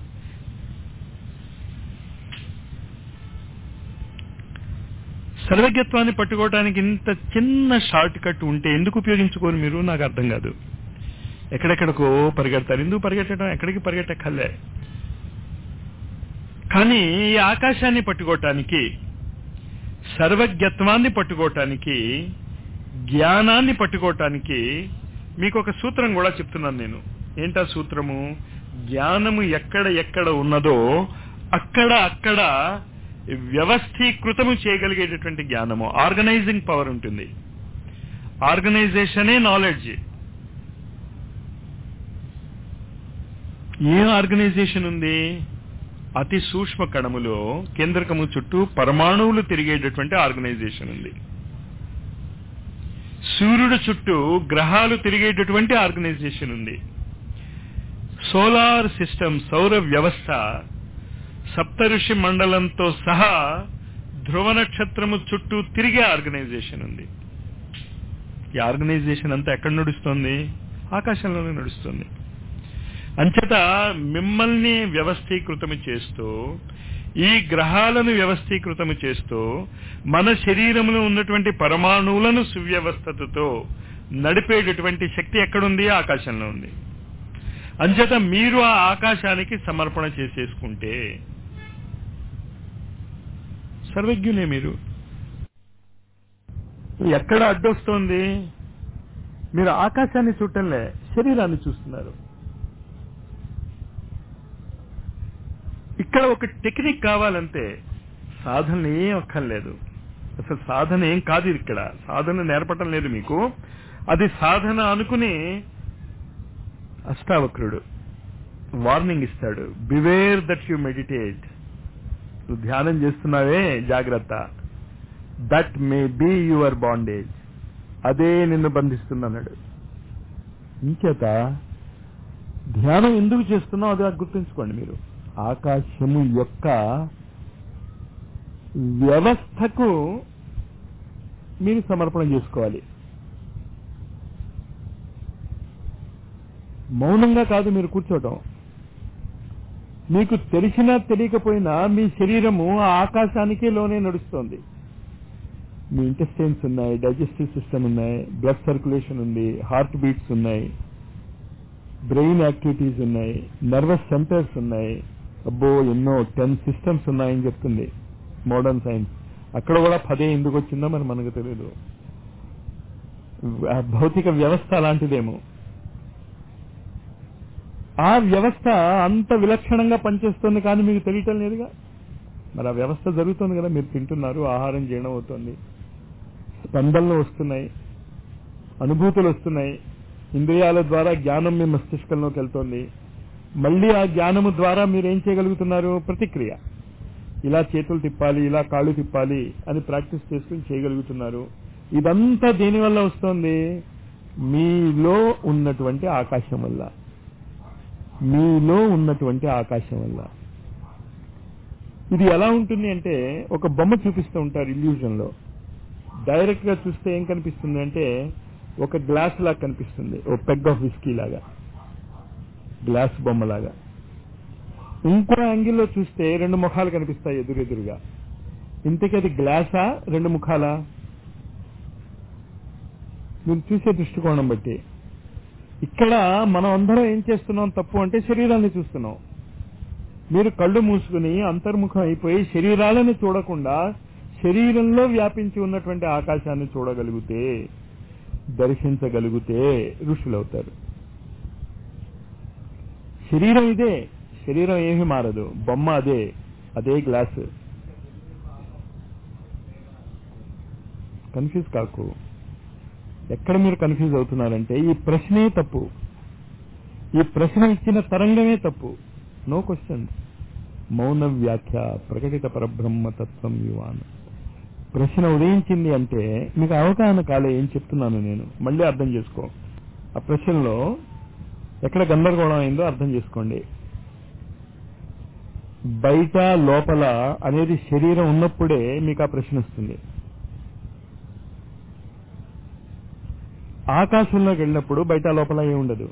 సర్వజ్ఞత్వాన్ని పట్టుకోవడానికి ఇంత చిన్న షార్ట్ కట్ ఉంటే ఎందుకు ఉపయోగించుకోరు మీరు నాకు అర్థం కాదు ఎక్కడెక్కడికో పరిగెడతారు ఎందుకు పరిగెట్టడం ఎక్కడికి పరిగెట్టక్కర్లే కానీ ఈ ఆకాశాన్ని పట్టుకోవటానికి సర్వజ్ఞత్వాన్ని పట్టుకోవటానికి జ్ఞానాన్ని పట్టుకోవటానికి మీకు ఒక సూత్రం కూడా చెప్తున్నాను నేను ఏంటా సూత్రము జ్ఞానము ఎక్కడ ఎక్కడ ఉన్నదో అక్కడ అక్కడ వ్యవస్థీకృతము చేయగలిగేటటువంటి జ్ఞానము ఆర్గనైజింగ్ పవర్ ఉంటుంది ఆర్గనైజేషనే నాలెడ్జ్ ఏ ఆర్గనైజేషన్ ఉంది అతి సూక్ష్మ కణములో కేంద్రకము చుట్టూ పరమాణువులు తిరిగేటటువంటి ఆర్గనైజేషన్ ఉంది సూర్యుడు చుట్టూ గ్రహాలు తిరిగేటటువంటి ఆర్గనైజేషన్ ఉంది సోలార్ సిస్టమ్ సౌర వ్యవస్థ సప్తఋషి మండలంతో సహా ధ్రువ నక్షత్రము చుట్టూ తిరిగే ఆర్గనైజేషన్ ఉంది ఈ ఆర్గనైజేషన్ అంతా ఎక్కడ నడుస్తుంది ఆకాశంలోనే నడుస్తుంది అంచేత మిమ్మల్ని వ్యవస్థీకృతము చేస్తూ ఈ గ్రహాలను వ్యవస్థీకృతము చేస్తూ మన శరీరంలో ఉన్నటువంటి పరమాణువులను సువ్యవస్థతతో నడిపేటటువంటి శక్తి ఎక్కడుంది ఆకాశంలో ఉంది అంచేత మీరు ఆ ఆకాశానికి సమర్పణ చేసేసుకుంటే సర్వజ్ఞులే మీరు ఎక్కడ అడ్డొస్తోంది మీరు ఆకాశాన్ని చూడటంలే శరీరాన్ని చూస్తున్నారు ఇక్కడ ఒక టెక్నిక్ కావాలంటే సాధన ఏం అక్కర్లేదు అసలు సాధన ఏం కాదు ఇది ఇక్కడ సాధన నేర్పటం లేదు మీకు అది సాధన అనుకుని అష్టావక్రుడు వార్నింగ్ ఇస్తాడు బివేర్ దట్ యు మెడిటేట్ నువ్వు ధ్యానం చేస్తున్నావే జాగ్రత్త that may be your bondage అదే నిన్ను బంధిస్తుందన్నాడు ఇంచేత ధ్యానం ఎందుకు చేస్తున్నాం అది గుర్తుంచుకోండి మీరు ఆకాశము యొక్క వ్యవస్థకు మీరు సమర్పణ చేసుకోవాలి మౌనంగా కాదు మీరు కూర్చోవటం మీకు తెలిసినా తెలియకపోయినా మీ శరీరము ఆ ఆకాశానికే లోనే నడుస్తోంది మీ ఇంటెస్టైన్స్ ఉన్నాయి డైజెస్టివ్ సిస్టమ్ ఉన్నాయి బ్లడ్ సర్క్యులేషన్ ఉంది హార్ట్ బీట్స్ ఉన్నాయి బ్రెయిన్ యాక్టివిటీస్ ఉన్నాయి నర్వస్ సెంటర్స్ ఉన్నాయి అబ్బో ఎన్నో టెన్ సిస్టమ్స్ ఉన్నాయని చెప్తుంది మోడర్న్ సైన్స్ అక్కడ కూడా పదే ఎందుకు వచ్చిందో మరి మనకు తెలియదు ఆ భౌతిక వ్యవస్థ అలాంటిదేమో ఆ వ్యవస్థ అంత విలక్షణంగా పనిచేస్తుంది కానీ మీకు తెలియటం లేదుగా మరి ఆ వ్యవస్థ జరుగుతుంది కదా మీరు తింటున్నారు ఆహారం జీర్ణం అవుతుంది స్పందనలు వస్తున్నాయి అనుభూతులు వస్తున్నాయి ఇంద్రియాల ద్వారా జ్ఞానం మీ మస్తిష్కంలోకి వెళ్తోంది మళ్ళీ ఆ జ్ఞానము ద్వారా మీరు ఏం చేయగలుగుతున్నారు ప్రతిక్రియ ఇలా చేతులు తిప్పాలి ఇలా కాళ్ళు తిప్పాలి అని ప్రాక్టీస్ చేసుకుని చేయగలుగుతున్నారు ఇదంతా దేని వల్ల వస్తుంది మీలో ఉన్నటువంటి ఆకాశం వల్ల మీలో ఉన్నటువంటి ఆకాశం వల్ల ఇది ఎలా ఉంటుంది అంటే ఒక బొమ్మ చూపిస్తూ ఉంటారు ఇల్యూజన్ లో డైరెక్ట్ గా చూస్తే ఏం కనిపిస్తుంది అంటే ఒక గ్లాస్ లాగా కనిపిస్తుంది ఒక పెగ్ ఆఫ్ విస్కీ లాగా గ్లాస్ బొమ్మలాగా ఇంకో యాంగిల్లో చూస్తే రెండు ముఖాలు కనిపిస్తాయి ఎదురెదురుగా ఇంతకీ అది గ్లాసా రెండు ముఖాలా మీరు చూసే దృష్టికోణం బట్టి ఇక్కడ మనం అందరం ఏం చేస్తున్నాం తప్పు అంటే శరీరాన్ని చూస్తున్నాం మీరు కళ్ళు మూసుకుని అంతర్ముఖం అయిపోయి శరీరాలను చూడకుండా శరీరంలో వ్యాపించి ఉన్నటువంటి ఆకాశాన్ని చూడగలిగితే దర్శించగలిగితే ఋషులవుతారు శరీరం ఇదే శరీరం ఏమీ మారదు బొమ్మ అదే అదే గ్లాసు కన్ఫ్యూజ్ కాకు ఎక్కడ మీరు కన్ఫ్యూజ్ అవుతున్నారంటే ఈ ప్రశ్నే తప్పు ఈ ప్రశ్న ఇచ్చిన తరంగమే తప్పు నో క్వశ్చన్ మౌన వ్యాఖ్య ప్రకటిత పరబ్రహ్మ తత్వం యువాన్ ప్రశ్న ఉదయించింది అంటే మీకు అవగాహన కాలే ఏం చెప్తున్నాను నేను మళ్ళీ అర్థం చేసుకో ఆ ప్రశ్నలో ఎక్కడ గందరగోళం అయిందో అర్థం చేసుకోండి బయట లోపల అనేది శరీరం ఉన్నప్పుడే మీకు ఆ ప్రశ్న వస్తుంది ఆకాశంలోకి వెళ్ళినప్పుడు బయట లోపల ఏమి ఉండదు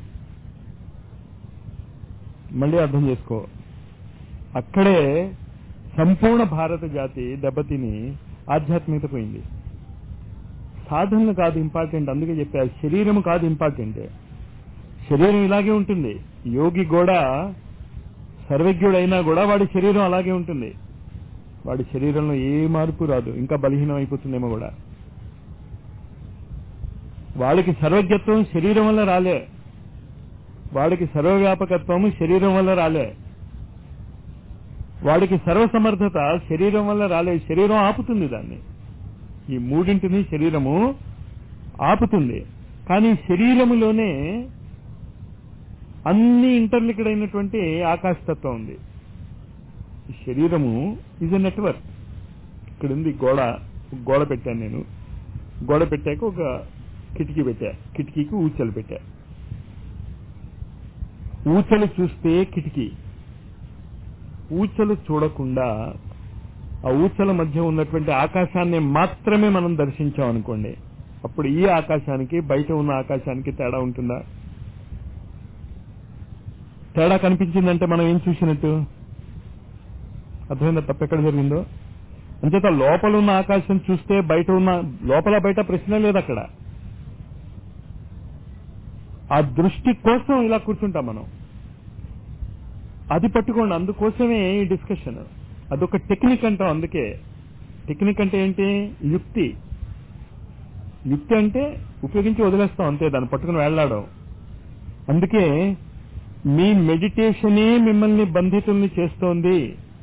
మళ్ళీ అర్థం చేసుకో అక్కడే సంపూర్ణ భారత జాతి దెబ్బతిని ఆధ్యాత్మికత పోయింది సాధనలు కాదు ఇంపార్టెంట్ అందుకే చెప్పారు శరీరం కాదు ఇంపార్టెంట్ శరీరం ఇలాగే ఉంటుంది యోగి కూడా సర్వజ్ఞుడైనా కూడా వాడి శరీరం అలాగే ఉంటుంది వాడి శరీరంలో ఏ మార్పు రాదు ఇంకా బలహీనం అయిపోతుందేమో కూడా వాడికి సర్వజ్ఞత్వం శరీరం వల్ల రాలే వాడికి సర్వవ్యాపకత్వము శరీరం వల్ల రాలే వాడికి సర్వసమర్థత శరీరం వల్ల రాలే శరీరం ఆపుతుంది దాన్ని ఈ మూడింటిని శరీరము ఆపుతుంది కానీ శరీరములోనే అన్ని ఇంటర్లిక్డ్ అయినటువంటి ఆకాశతత్వం ఉంది ఈ శరీరము ఈజ్ ఎ నెట్వర్క్ ఇక్కడ ఉంది గోడ గోడ పెట్టాను నేను గోడ పెట్టాక ఒక కిటికీ పెట్టా కిటికీకి ఊచలు పెట్టా ఊచలు చూస్తే కిటికీ ఊచలు చూడకుండా ఆ ఊచల మధ్య ఉన్నటువంటి ఆకాశాన్ని మాత్రమే మనం దర్శించాం అనుకోండి అప్పుడు ఈ ఆకాశానికి బయట ఉన్న ఆకాశానికి తేడా ఉంటుందా తేడా కనిపించిందంటే మనం ఏం చూసినట్టు అర్థమైందా తప్పు ఎక్కడ జరిగిందో అంచేత లోపల ఉన్న ఆకాశం చూస్తే బయట ఉన్న లోపల బయట ప్రశ్న లేదు అక్కడ ఆ దృష్టి కోసం ఇలా కూర్చుంటాం మనం అది పట్టుకోండి అందుకోసమే ఈ డిస్కషన్ అదొక టెక్నిక్ అంటాం అందుకే టెక్నిక్ అంటే ఏంటి యుక్తి యుక్తి అంటే ఉపయోగించి వదిలేస్తాం అంతే దాన్ని పట్టుకుని వెళ్లాడం అందుకే మీ మెడిటేషనే మిమ్మల్ని బంధితుల్ని చేస్తోంది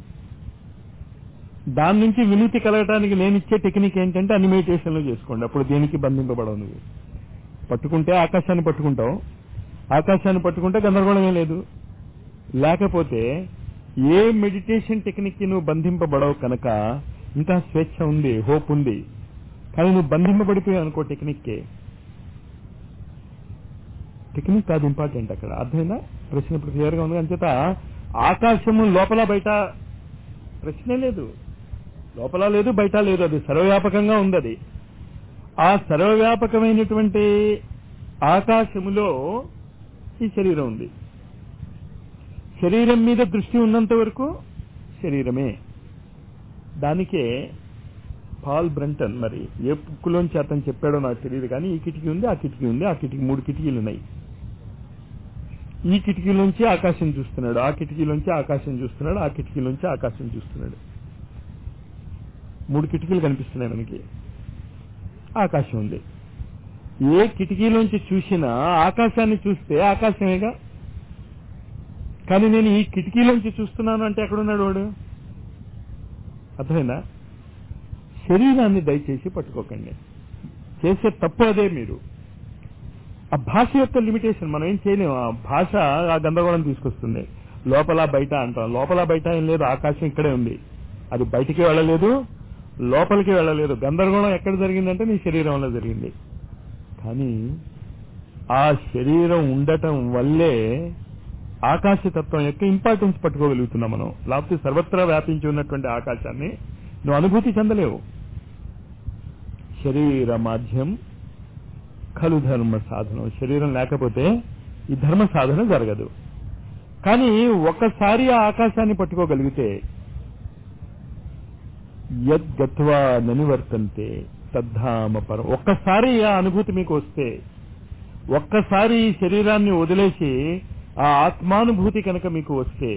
దాని నుంచి విముక్తి కలగడానికి నేను ఇచ్చే టెక్నిక్ ఏంటంటే అన్ని మెడిటేషన్లు చేసుకోండి అప్పుడు దేనికి బంధింపబడవు నువ్వు పట్టుకుంటే ఆకాశాన్ని పట్టుకుంటావు ఆకాశాన్ని పట్టుకుంటే గందరగోళమే లేదు లేకపోతే ఏ మెడిటేషన్ టెక్నిక్ కి నువ్వు బంధింపబడవు కనుక ఇంకా స్వేచ్ఛ ఉంది హోప్ ఉంది కానీ నువ్వు బంధింపబడిపోయావు అనుకో టెక్నిక్కి టెక్నిక్ కాదు ఇంపార్టెంట్ అక్కడ అర్థమైందా ప్రశ్న ఇప్పుడు క్లియర్గా ఉంది అంచేత ఆకాశము లోపల బయట ప్రశ్నే లేదు లోపల లేదు బయట లేదు అది సర్వవ్యాపకంగా ఉంది అది ఆ సర్వవ్యాపకమైనటువంటి ఆకాశములో ఈ శరీరం ఉంది శరీరం మీద దృష్టి ఉన్నంత వరకు శరీరమే దానికే పాల్ బ్రంటన్ మరి ఏ బుక్కులోంచి అతను చెప్పాడో నాకు తెలియదు కానీ ఈ కిటికీ ఉంది ఆ కిటికీ ఉంది ఆ కిటికీ మూడు కిటికీలు ఉన్నాయి ఈ కిటికీలోంచి ఆకాశం చూస్తున్నాడు ఆ కిటికీలోంచి ఆకాశం చూస్తున్నాడు ఆ కిటికీలోంచి ఆకాశం చూస్తున్నాడు మూడు కిటికీలు కనిపిస్తున్నాయి మనకి ఆకాశం ఉంది ఏ కిటికీలోంచి చూసినా ఆకాశాన్ని చూస్తే ఆకాశమేగా కానీ నేను ఈ కిటికీలోంచి చూస్తున్నాను అంటే ఎక్కడున్నాడు వాడు అర్థమైందా శరీరాన్ని దయచేసి పట్టుకోకండి చేసే తప్పు అదే మీరు ఆ భాష యొక్క లిమిటేషన్ మనం ఏం చేయలేము ఆ భాష ఆ గందరగోళం తీసుకొస్తుంది లోపల బయట అంటాం లోపల బయట ఏం లేదు ఆకాశం ఇక్కడే ఉంది అది బయటికి వెళ్ళలేదు లోపలికి వెళ్ళలేదు గందరగోళం ఎక్కడ జరిగిందంటే నీ శరీరంలో జరిగింది కానీ ఆ శరీరం ఉండటం వల్లే ఆకాశతత్వం యొక్క ఇంపార్టెన్స్ పట్టుకోగలుగుతున్నాం మనం లేకపోతే సర్వత్రా వ్యాపించి ఉన్నటువంటి ఆకాశాన్ని నువ్వు అనుభూతి చెందలేవు శరీర మాధ్యం ఖలు ధర్మ సాధనం శరీరం లేకపోతే ఈ ధర్మ సాధన జరగదు కానీ ఒక్కసారి ఆ ఆకాశాన్ని పట్టుకోగలిగితే యద్గత్వా ననివర్తంతే తద్ధామ పరం ఒక్కసారి ఆ అనుభూతి మీకు వస్తే ఒక్కసారి ఈ శరీరాన్ని వదిలేసి ఆ ఆత్మానుభూతి కనుక మీకు వస్తే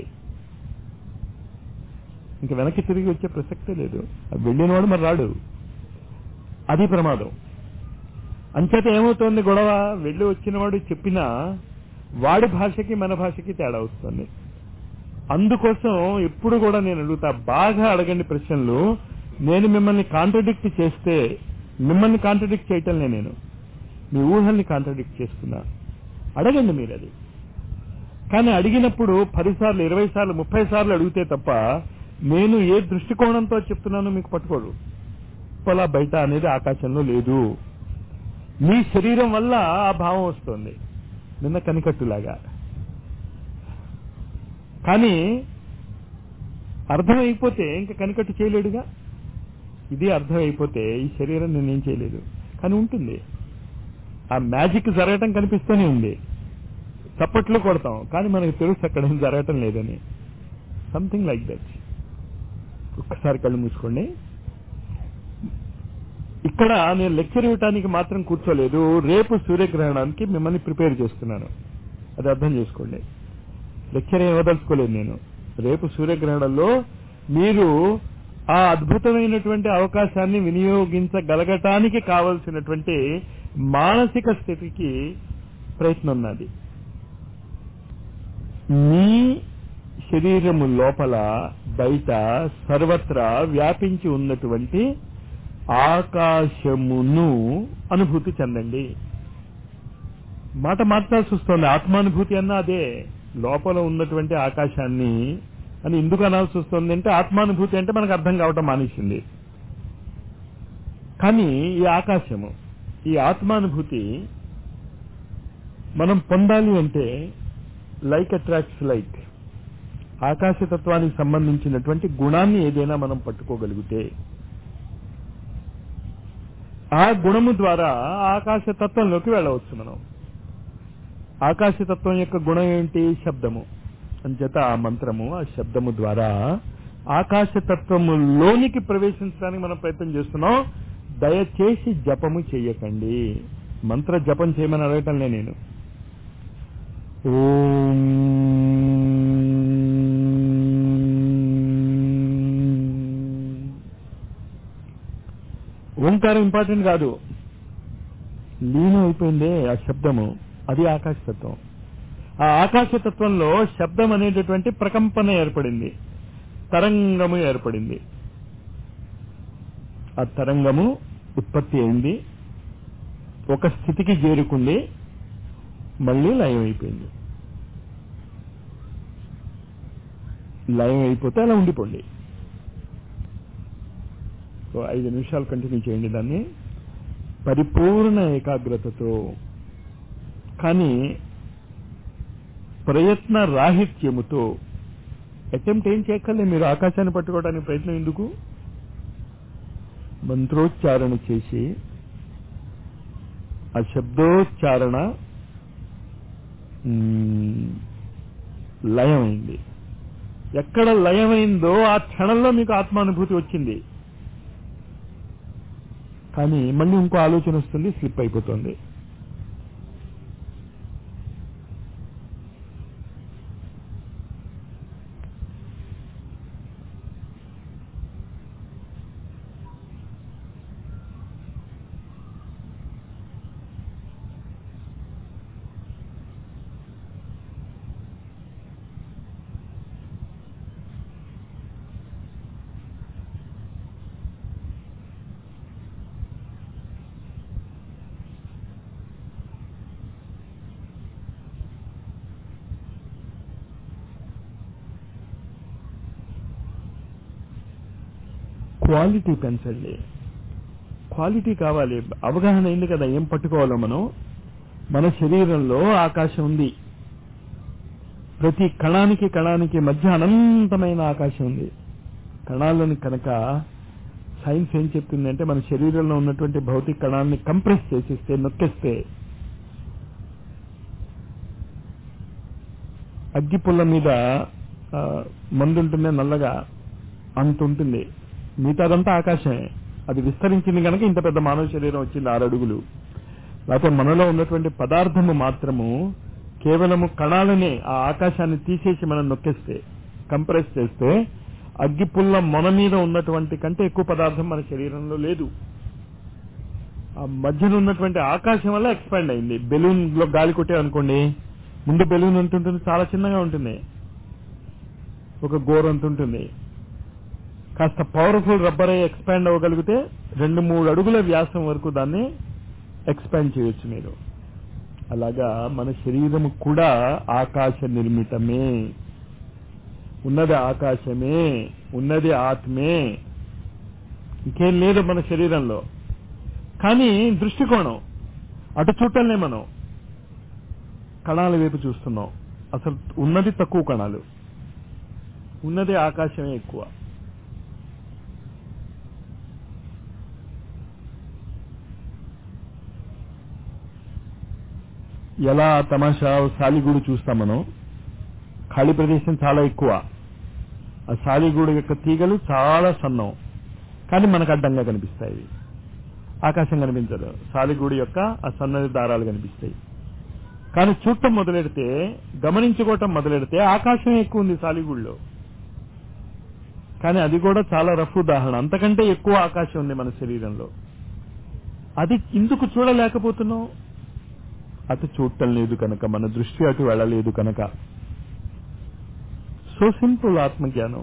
ఇంక వెనక్కి తిరిగి వచ్చే ప్రసక్తే లేదు వెళ్ళినవాడు మరి రాడు అది ప్రమాదం అంచేత ఏమవుతోంది గొడవ వెళ్ళి వచ్చినవాడు చెప్పినా వాడి భాషకి మన భాషకి తేడా వస్తుంది అందుకోసం ఎప్పుడు కూడా నేను అడుగుతా బాగా అడగండి ప్రశ్నలు నేను మిమ్మల్ని కాంట్రడిక్ట్ చేస్తే మిమ్మల్ని కాంట్రడిక్ట్ చేయటంలే నేను మీ ఊహల్ని కాంట్రడిక్ట్ చేస్తున్నా అడగండి మీరు అది కానీ అడిగినప్పుడు పది సార్లు ఇరవై సార్లు ముప్పై సార్లు అడిగితే తప్ప నేను ఏ దృష్టికోణంతో చెప్తున్నానో మీకు పట్టుకోడు పొలా బయట అనేది ఆకాశంలో లేదు మీ శరీరం వల్ల ఆ భావం వస్తుంది నిన్న కనికట్టులాగా కానీ అర్థమైపోతే ఇంకా కనికట్టు చేయలేడుగా ఇది అర్థమైపోతే ఈ శరీరం నేనేం చేయలేదు కానీ ఉంటుంది ఆ మ్యాజిక్ జరగటం కనిపిస్తూనే ఉంది చప్పట్లు కొడతాం కానీ మనకు తెలుసు అక్కడ ఏం జరగటం లేదని సంథింగ్ లైక్ దట్ ఒక్కసారి కళ్ళు మూసుకోండి ఇక్కడ నేను లెక్చర్ ఇవ్వటానికి మాత్రం కూర్చోలేదు రేపు సూర్యగ్రహణానికి మిమ్మల్ని ప్రిపేర్ చేస్తున్నాను అది అర్థం చేసుకోండి లెక్చర్ ఏం వదలుచుకోలేదు నేను రేపు సూర్యగ్రహణంలో మీరు ఆ అద్భుతమైనటువంటి అవకాశాన్ని వినియోగించగలగటానికి కావలసినటువంటి మానసిక స్థితికి ప్రయత్నం ఉన్నది మీ శరీరము లోపల బయట సర్వత్రా వ్యాపించి ఉన్నటువంటి ఆకాశమును అనుభూతి చెందండి మాట మార్చాల్సి వస్తుంది ఆత్మానుభూతి అన్న అదే లోపల ఉన్నటువంటి ఆకాశాన్ని అని ఎందుకు అనాల్సి వస్తుంది అంటే ఆత్మానుభూతి అంటే మనకు అర్థం కావటం మానేసింది కానీ ఈ ఆకాశము ఈ ఆత్మానుభూతి మనం పొందాలి అంటే లైక్ అట్రాక్ట్స్ లైక్ ఆకాశతత్వానికి సంబంధించినటువంటి గుణాన్ని ఏదైనా మనం పట్టుకోగలిగితే ఆ గుణము ద్వారా ఆకాశతత్వంలోకి వెళ్ళవచ్చు మనం ఆకాశతత్వం యొక్క గుణం ఏంటి శబ్దము అంచేత ఆ మంత్రము ఆ శబ్దము ద్వారా ఆకాశతత్వములోనికి ప్రవేశించడానికి మనం ప్రయత్నం చేస్తున్నాం దయచేసి జపము చేయకండి మంత్ర జపం చేయమని అడగటంలే నేను ఓం ఓంకారం ఇంపార్టెంట్ కాదు లీనం అయిపోయిందే ఆ శబ్దము అది ఆకాశతత్వం ఆ ఆకాశతత్వంలో శబ్దం అనేటటువంటి ప్రకంపన ఏర్పడింది తరంగము ఏర్పడింది ఆ తరంగము ఉత్పత్తి అయింది ఒక స్థితికి చేరుకుంది మళ్ళీ లయం అయిపోయింది లయం అయిపోతే అలా ఉండిపోండి సో ఐదు నిమిషాలు కంటిన్యూ చేయండి దాన్ని పరిపూర్ణ ఏకాగ్రతతో కానీ ప్రయత్న రాహిత్యముతో అటెంప్ట్ ఏం చేయక్కర్లే మీరు ఆకాశాన్ని పట్టుకోవడానికి ప్రయత్నం ఎందుకు మంత్రోచ్చారణ చేసి ఆ శబ్దోచ్చారణ మ్, లయమైంది ఎక్కడ లయమైందో ఆ క్షణంలో మీకు ఆత్మానుభూతి వచ్చింది కానీ మళ్ళీ ఇంకో ఆలోచన వస్తుంది స్లిప్ అయిపోతుంది క్వాలిటీ పెంచండి క్వాలిటీ కావాలి అవగాహన అయింది కదా ఏం పట్టుకోవాలో మనం మన శరీరంలో ఆకాశం ఉంది ప్రతి కణానికి కణానికి మధ్య అనంతమైన ఆకాశం ఉంది కణాలను కనుక సైన్స్ ఏం చెప్తుందంటే మన శరీరంలో ఉన్నటువంటి భౌతిక కణాన్ని కంప్రెస్ చేసిస్తే నొక్కేస్తే అగ్గిపుల్ల మీద ఆ, మందు ఉంటుంది నల్లగా అంత ఉంటుంది మిగతాదంతా ఆకాశమే అది విస్తరించింది కనుక ఇంత పెద్ద మానవ శరీరం వచ్చింది ఆరు అడుగులు లేకపోతే మనలో ఉన్నటువంటి పదార్థము మాత్రము కేవలము కణాలనే ఆ ఆకాశాన్ని తీసేసి మనం నొక్కేస్తే కంప్రెస్ చేస్తే అగ్గిపుల్ల మొన మీద ఉన్నటువంటి కంటే ఎక్కువ పదార్థం మన శరీరంలో లేదు ఆ మధ్యన ఉన్నటువంటి ఆకాశం వల్ల ఎక్స్పాండ్ అయింది బెలూన్ లో గాలి కొట్టే అనుకోండి ముందు బెలూన్ ఎంత ఉంటుంది చాలా చిన్నగా ఉంటుంది ఒక గోరంత ఉంటుంది కాస్త పవర్ఫుల్ రబ్బర్ అయ్యి ఎక్స్పాండ్ అవ్వగలిగితే రెండు మూడు అడుగుల వ్యాసం వరకు దాన్ని ఎక్స్పాండ్ చేయొచ్చు మీరు అలాగా మన శరీరం కూడా ఆకాశ నిర్మితమే ఉన్నది ఆకాశమే ఉన్నది ఆత్మే ఇంకేం లేదు మన శరీరంలో కానీ దృష్టికోణం అటు చూడటంలే మనం కణాల వైపు చూస్తున్నాం అసలు ఉన్నది తక్కువ కణాలు ఉన్నది ఆకాశమే ఎక్కువ ఎలా తమాషా సాలిగూడు చూస్తాం మనం ఖాళీ ప్రదేశం చాలా ఎక్కువ ఆ సాలిగూడు యొక్క తీగలు చాలా సన్నం కానీ మనకు అడ్డంగా కనిపిస్తాయి ఇవి. ఆకాశం కనిపించదు సాలిగూడు యొక్క ఆ సన్నని దారాలు కనిపిస్తాయి కానీ చూడటం మొదలెడితే గమనించుకోవటం మొదలెడితే ఆకాశం ఎక్కువ ఉంది సాలిగూడులో కానీ అది కూడా చాలా రఫ్ ఉదాహరణ అంతకంటే ఎక్కువ ఆకాశం ఉంది మన శరీరంలో అది ఎందుకు చూడలేకపోతున్నాం అటు చూడటం లేదు కనుక మన దృష్టి అటు వెళ్ళలేదు కనుక సో సింపుల్ ఆత్మజ్ఞానం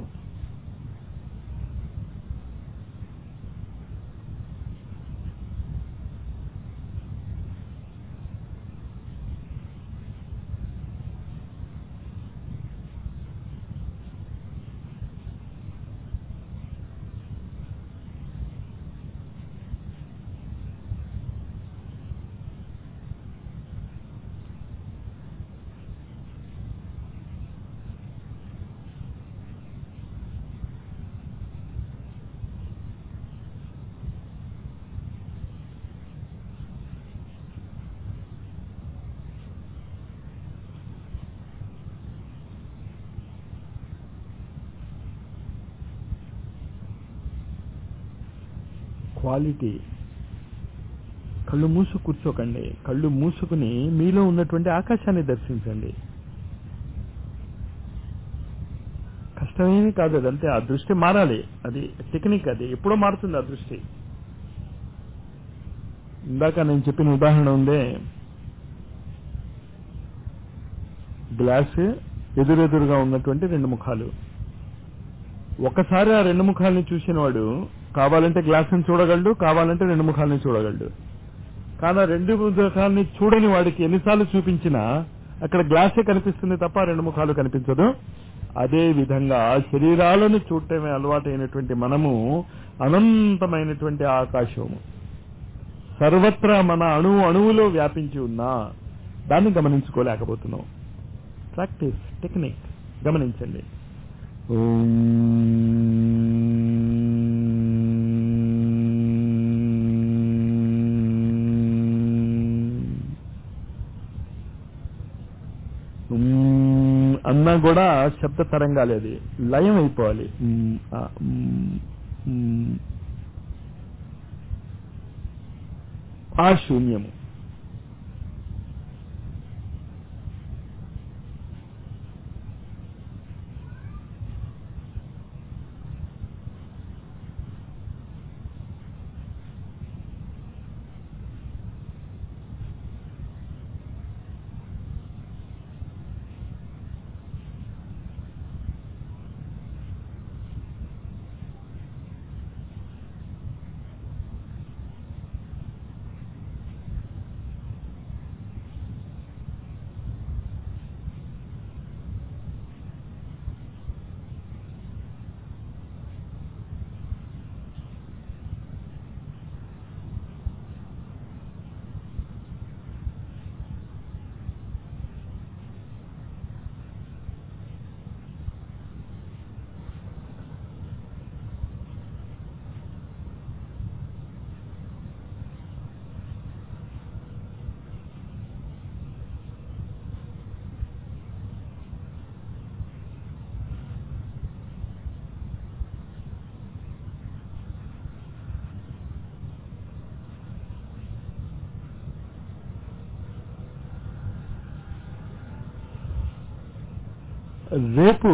క్వాలిటీ కళ్ళు మూసు కూర్చోకండి కళ్ళు మూసుకుని మీలో ఉన్నటువంటి ఆకాశాన్ని దర్శించండి కష్టమేమీ కాదు అదంతే ఆ దృష్టి మారాలి అది టెక్నిక్ అది ఎప్పుడో మారుతుంది ఆ దృష్టి ఇందాక నేను చెప్పిన ఉదాహరణ ఉందే గ్లాస్ ఎదురెదురుగా ఉన్నటువంటి రెండు ముఖాలు ఒకసారి ఆ రెండు ముఖాలని చూసిన వాడు కావాలంటే గ్లాసుని చూడగలడు కావాలంటే రెండు ముఖాలని చూడగలడు కానీ ఆ రెండు ముఖాలని చూడని వాడికి ఎన్నిసార్లు చూపించినా అక్కడ గ్లాసే కనిపిస్తుంది తప్ప రెండు ముఖాలు కనిపించదు అదే విధంగా శరీరాలను చూడటమే అలవాటైనటువంటి మనము అనంతమైనటువంటి ఆకాశము సర్వత్రా మన అణువు అణువులో వ్యాపించి ఉన్నా దాన్ని గమనించుకోలేకపోతున్నాం ప్రాక్టీస్ టెక్నిక్ గమనించండి ఉమ్ అన్నా కూడా శబ్ద తరంగాలు అది లయం అయిపోవాలి ఉమ్, ఆ, ఉమ్, ఉమ్. ఆ శూన్యము రేపు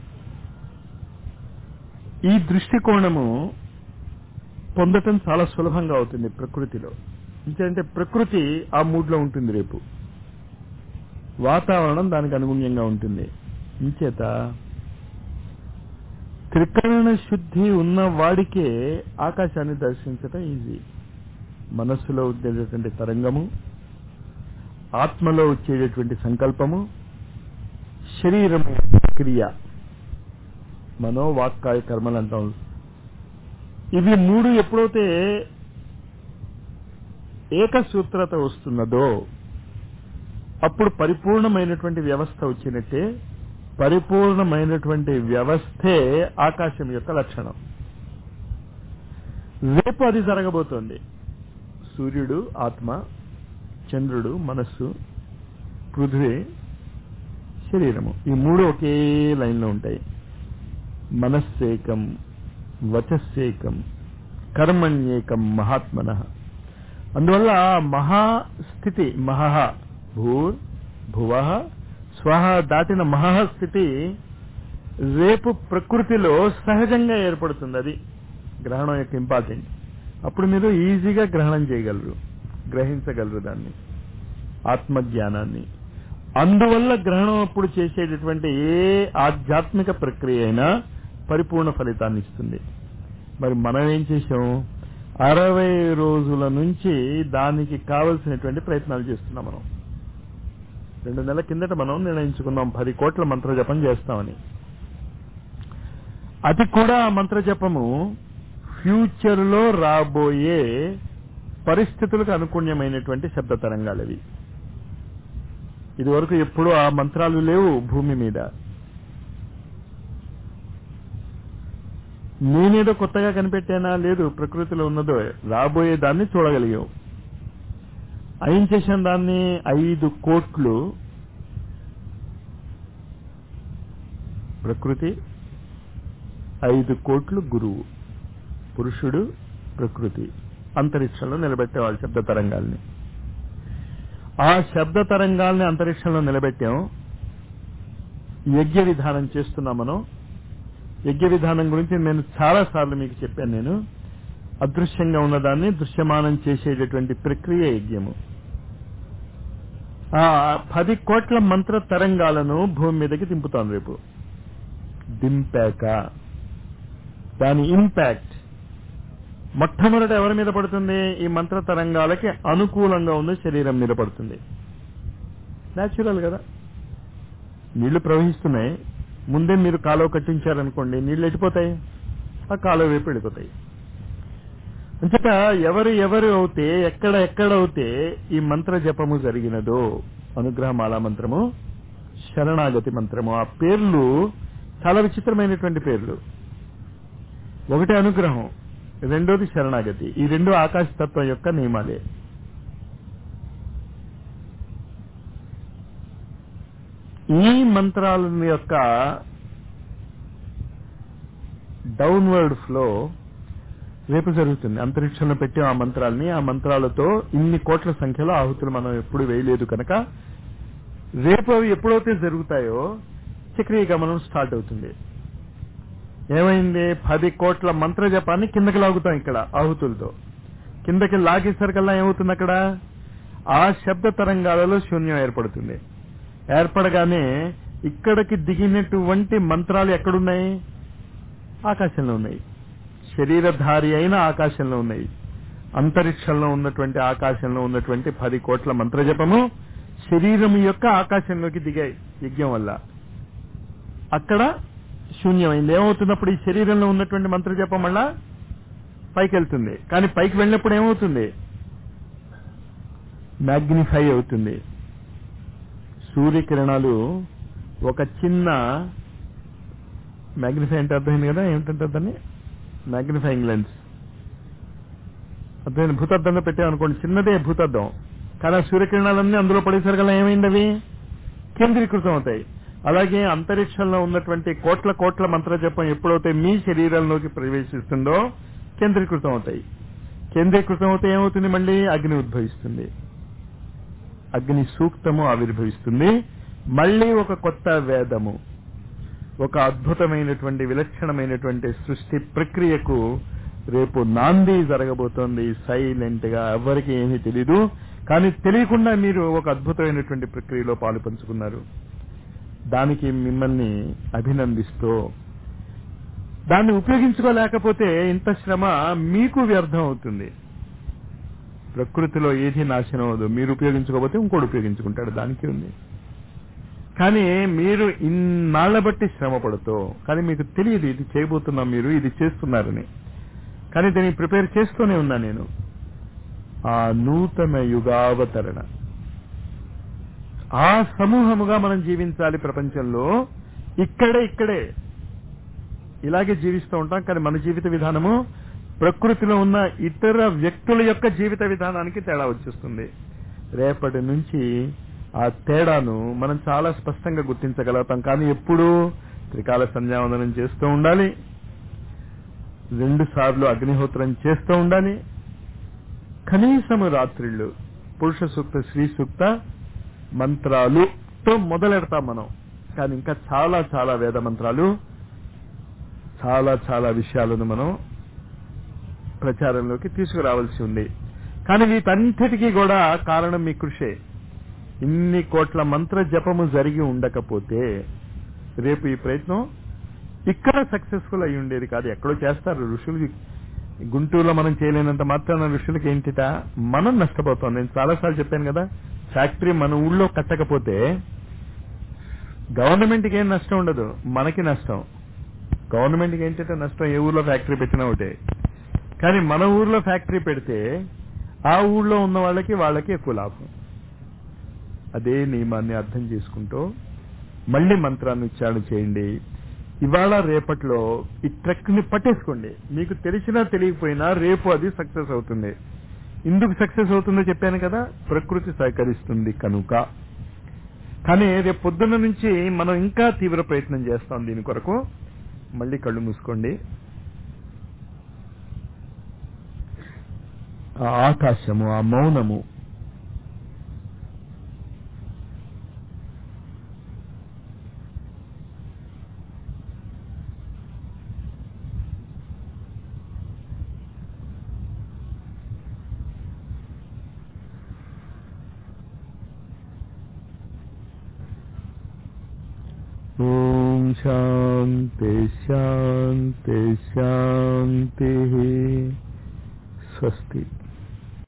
ఈ దృష్టికోణము పొందటం చాలా సులభంగా అవుతుంది ప్రకృతిలో ఎందుకంటే ప్రకృతి ఆ మూడ్లో ఉంటుంది రేపు వాతావరణం దానికి అనుగుణ్యంగా ఉంటుంది ఇంచేత త్రికరణ శుద్ధి ఉన్న వాడికే ఆకాశాన్ని దర్శించటం ఈజీ మనస్సులో ఉండేటటువంటి తరంగము ఆత్మలో వచ్చేటటువంటి సంకల్పము శరీరము క్రియ మనోవాక్కాయ కర్మలు అంటాం ఇవి మూడు ఎప్పుడైతే ఏకసూత్రత వస్తున్నదో అప్పుడు పరిపూర్ణమైనటువంటి వ్యవస్థ వచ్చినట్టే పరిపూర్ణమైనటువంటి వ్యవస్థే ఆకాశం యొక్క లక్షణం రేపు అది జరగబోతోంది సూర్యుడు ఆత్మ చంద్రుడు మనస్సు పృథ్వీ శరీరము ఈ మూడు ఒకే లైన్లో ఉంటాయి మనస్సేకం వచస్సేకం కర్మణ్యేకం మహాత్మన అందువల్ల మహాస్థితి మహః భూర్ భువ స్వహ దాటిన మహః స్థితి రేపు ప్రకృతిలో సహజంగా ఏర్పడుతుంది అది గ్రహణం యొక్క ఇంపార్టెంట్ అప్పుడు మీరు ఈజీగా గ్రహణం చేయగలరు గ్రహించగలరు దాన్ని ఆత్మజ్ఞానాన్ని అందువల్ల గ్రహణం అప్పుడు చేసేటటువంటి ఏ ఆధ్యాత్మిక ప్రక్రియ అయినా పరిపూర్ణ ఫలితాన్ని ఇస్తుంది మరి మనం ఏం చేసాం అరవై రోజుల నుంచి దానికి కావలసినటువంటి ప్రయత్నాలు చేస్తున్నాం మనం రెండు నెలల కిందట మనం నిర్ణయించుకున్నాం పది కోట్ల మంత్ర జపం చేస్తామని అది కూడా ఆ మంత్ర జపము ఫ్యూచర్ లో రాబోయే పరిస్థితులకు అనుకూల్యమైనటువంటి శబ్ద తరంగాలు అవి ఇది వరకు ఎప్పుడు ఆ మంత్రాలు లేవు భూమి మీద నేనేదో కొత్తగా కనిపెట్టానా లేదు ప్రకృతిలో ఉన్నదో రాబోయే దాన్ని చూడగలిగాం ఏం చేసిన దాన్ని ఐదు కోట్లు ప్రకృతి ఐదు కోట్లు గురువు పురుషుడు ప్రకృతి అంతరిక్షంలో నిలబెట్టేవాళ్ళు శబ్ద తరంగాల్ని ఆ శబ్ద తరంగాల్ని అంతరిక్షంలో నిలబెట్టాం యజ్ఞ విధానం చేస్తున్నాం మనం యజ్ఞ విధానం గురించి నేను చాలా సార్లు మీకు చెప్పాను నేను అదృశ్యంగా ఉన్నదాన్ని దృశ్యమానం చేసేటటువంటి ప్రక్రియ యజ్ఞము ఆ పది కోట్ల మంత్ర తరంగాలను భూమి మీదకి దింపుతాం రేపు దింపాక దాని ఇంపాక్ట్ మొట్టమొదట ఎవరి మీద పడుతుంది ఈ మంత్ర తరంగాలకి అనుకూలంగా ఉన్న శరీరం మీద పడుతుంది న్యాచురల్ కదా నీళ్లు ప్రవహిస్తున్నాయి ముందే మీరు కాలువ కట్టించారనుకోండి నీళ్లు ఎట్టిపోతాయి ఆ కాలువ వైపు వెళ్ళిపోతాయి అంచేత ఎవరు ఎవరు అవుతే ఎక్కడ ఎక్కడ అవుతే ఈ మంత్ర జపము జరిగినదో అనుగ్రహ మాలా మంత్రము శరణాగతి మంత్రము ఆ పేర్లు చాలా విచిత్రమైనటువంటి పేర్లు ఒకటి అనుగ్రహం రెండోది శరణాగతి ఈ రెండు ఆకాశతత్వం యొక్క నియమాలే ఈ మంత్రాల యొక్క డౌన్వర్డ్ ఫ్లో రేపు జరుగుతుంది అంతరిక్షంలో పెట్టి ఆ మంత్రాలని ఆ మంత్రాలతో ఇన్ని కోట్ల సంఖ్యలో ఆహుతులు మనం ఎప్పుడు వేయలేదు కనుక రేపు అవి ఎప్పుడైతే జరుగుతాయో చక్రీయ గమనం స్టార్ట్ అవుతుంది ఏమైంది పది కోట్ల మంత్ర జపాన్ని కిందకి లాగుతాం ఇక్కడ ఆహుతులతో కిందకి లాగేసరికల్లా ఏమవుతుంది అక్కడ ఆ శబ్ద తరంగాలలో శూన్యం ఏర్పడుతుంది ఏర్పడగానే ఇక్కడికి దిగినటువంటి మంత్రాలు ఎక్కడున్నాయి ఆకాశంలో ఉన్నాయి శరీరధారి అయిన ఆకాశంలో ఉన్నాయి అంతరిక్షంలో ఉన్నటువంటి ఆకాశంలో ఉన్నటువంటి పది కోట్ల మంత్రజపము శరీరం యొక్క ఆకాశంలోకి దిగాయి యజ్ఞం వల్ల అక్కడ శూన్యమైంది ఏమవుతున్నప్పుడు ఈ శరీరంలో ఉన్నటువంటి మంత్రజపం వల్ల పైకి వెళ్తుంది కానీ పైకి వెళ్ళినప్పుడు ఏమవుతుంది మ్యాగ్నిఫై అవుతుంది సూర్యకిరణాలు ఒక చిన్న మ్యాగ్నిఫై అంటే అర్థమైంది కదా ఏమిటంటే దాన్ని మ్యాగ్నిఫైయింగ్ లెన్స్ అర్థమైంది భూతద్దంలో పెట్టామనుకోండి చిన్నదే భూతద్దం కానీ ఆ సూర్యకిరణాలన్నీ అందులో పడేసరికల్లా ఏమైంది అవి కేంద్రీకృతం అవుతాయి అలాగే అంతరిక్షంలో ఉన్నటువంటి కోట్ల కోట్ల మంత్ర జపం ఎప్పుడైతే మీ శరీరంలోకి ప్రవేశిస్తుందో కేంద్రీకృతం అవుతాయి కేంద్రీకృతం అవుతే ఏమవుతుంది మళ్ళీ అగ్ని ఉద్భవిస్తుంది అగ్ని సూక్తము ఆవిర్భవిస్తుంది మళ్ళీ ఒక కొత్త వేదము ఒక అద్భుతమైనటువంటి విలక్షణమైనటువంటి సృష్టి ప్రక్రియకు రేపు నాంది జరగబోతోంది సైలెంట్ గా ఎవరికి ఏమీ తెలీదు కానీ తెలియకుండా మీరు ఒక అద్భుతమైనటువంటి ప్రక్రియలో పాలు పంచుకున్నారు దానికి మిమ్మల్ని అభినందిస్తూ దాన్ని ఉపయోగించుకోలేకపోతే ఇంత శ్రమ మీకు వ్యర్థం అవుతుంది ప్రకృతిలో ఏది నాశనం అవదు మీరు ఉపయోగించుకోకపోతే ఇంకోటి ఉపయోగించుకుంటాడు దానికి ఉంది కానీ మీరు ఇన్నాళ్ల బట్టి శ్రమ పడుతూ కానీ మీకు తెలియదు ఇది చేయబోతున్నాం మీరు ఇది చేస్తున్నారని కానీ దీన్ని ప్రిపేర్ చేస్తూనే ఉన్నా నేను ఆ నూతన యుగావతరణ ఆ సమూహముగా మనం జీవించాలి ప్రపంచంలో ఇక్కడే ఇక్కడే ఇలాగే జీవిస్తూ ఉంటాం కానీ మన జీవిత విధానము ప్రకృతిలో ఉన్న ఇతర వ్యక్తుల యొక్క జీవిత విధానానికి తేడా వచ్చేస్తుంది రేపటి నుంచి ఆ తేడాను మనం చాలా స్పష్టంగా గుర్తించగలుగుతాం కానీ ఎప్పుడు త్రికాల సంధ్యావందనం చేస్తూ ఉండాలి రెండు సార్లు అగ్నిహోత్రం చేస్తూ ఉండాలి కనీసము రాత్రిళ్ళు పురుష సూక్త శ్రీ సూక్త మంత్రాలుతో మొదలెడతాం మనం కానీ ఇంకా చాలా చాలా వేద మంత్రాలు చాలా చాలా విషయాలను మనం ప్రచారంలోకి తీసుకురావాల్సి ఉంది కానీ వీటన్నిటికీ కూడా కారణం మీ కృషే ఇన్ని కోట్ల మంత్ర జపము జరిగి ఉండకపోతే రేపు ఈ ప్రయత్నం ఇక్కడ సక్సెస్ఫుల్ అయి ఉండేది కాదు ఎక్కడో చేస్తారు ఋషులు గుంటూరులో మనం చేయలేనంత మాత్రాన ఋషులకి ఏంటిట మనం నష్టపోతాం నేను చాలాసార్లు చెప్పాను కదా ఫ్యాక్టరీ మన ఊళ్ళో కట్టకపోతే గవర్నమెంట్కి ఏం నష్టం ఉండదు మనకి నష్టం గవర్నమెంట్కి ఏంటంటే నష్టం ఏ ఊర్లో ఫ్యాక్టరీ పెట్టినా ఒకటే కానీ మన ఊర్లో ఫ్యాక్టరీ పెడితే ఆ ఊళ్ళో ఉన్న వాళ్ళకి వాళ్ళకి ఎక్కువ లాభం అదే నియమాన్ని అర్థం చేసుకుంటూ మళ్ళీ మంత్రాన్ని ఉచ్చారణ చేయండి ఇవాళ రేపట్లో ఈ ట్రక్ ని పట్టేసుకోండి మీకు తెలిసినా తెలియకపోయినా రేపు అది సక్సెస్ అవుతుంది ఎందుకు సక్సెస్ అవుతుందో చెప్పాను కదా ప్రకృతి సహకరిస్తుంది కనుక కానీ రేపు పొద్దున్న నుంచి మనం ఇంకా తీవ్ర ప్రయత్నం చేస్తాం దీని కొరకు మళ్ళీ కళ్ళు మూసుకోండి ఆ ఆకాశము ఆ మౌనము ఓం శాంతి శాంతి శాంతి స్వస్తి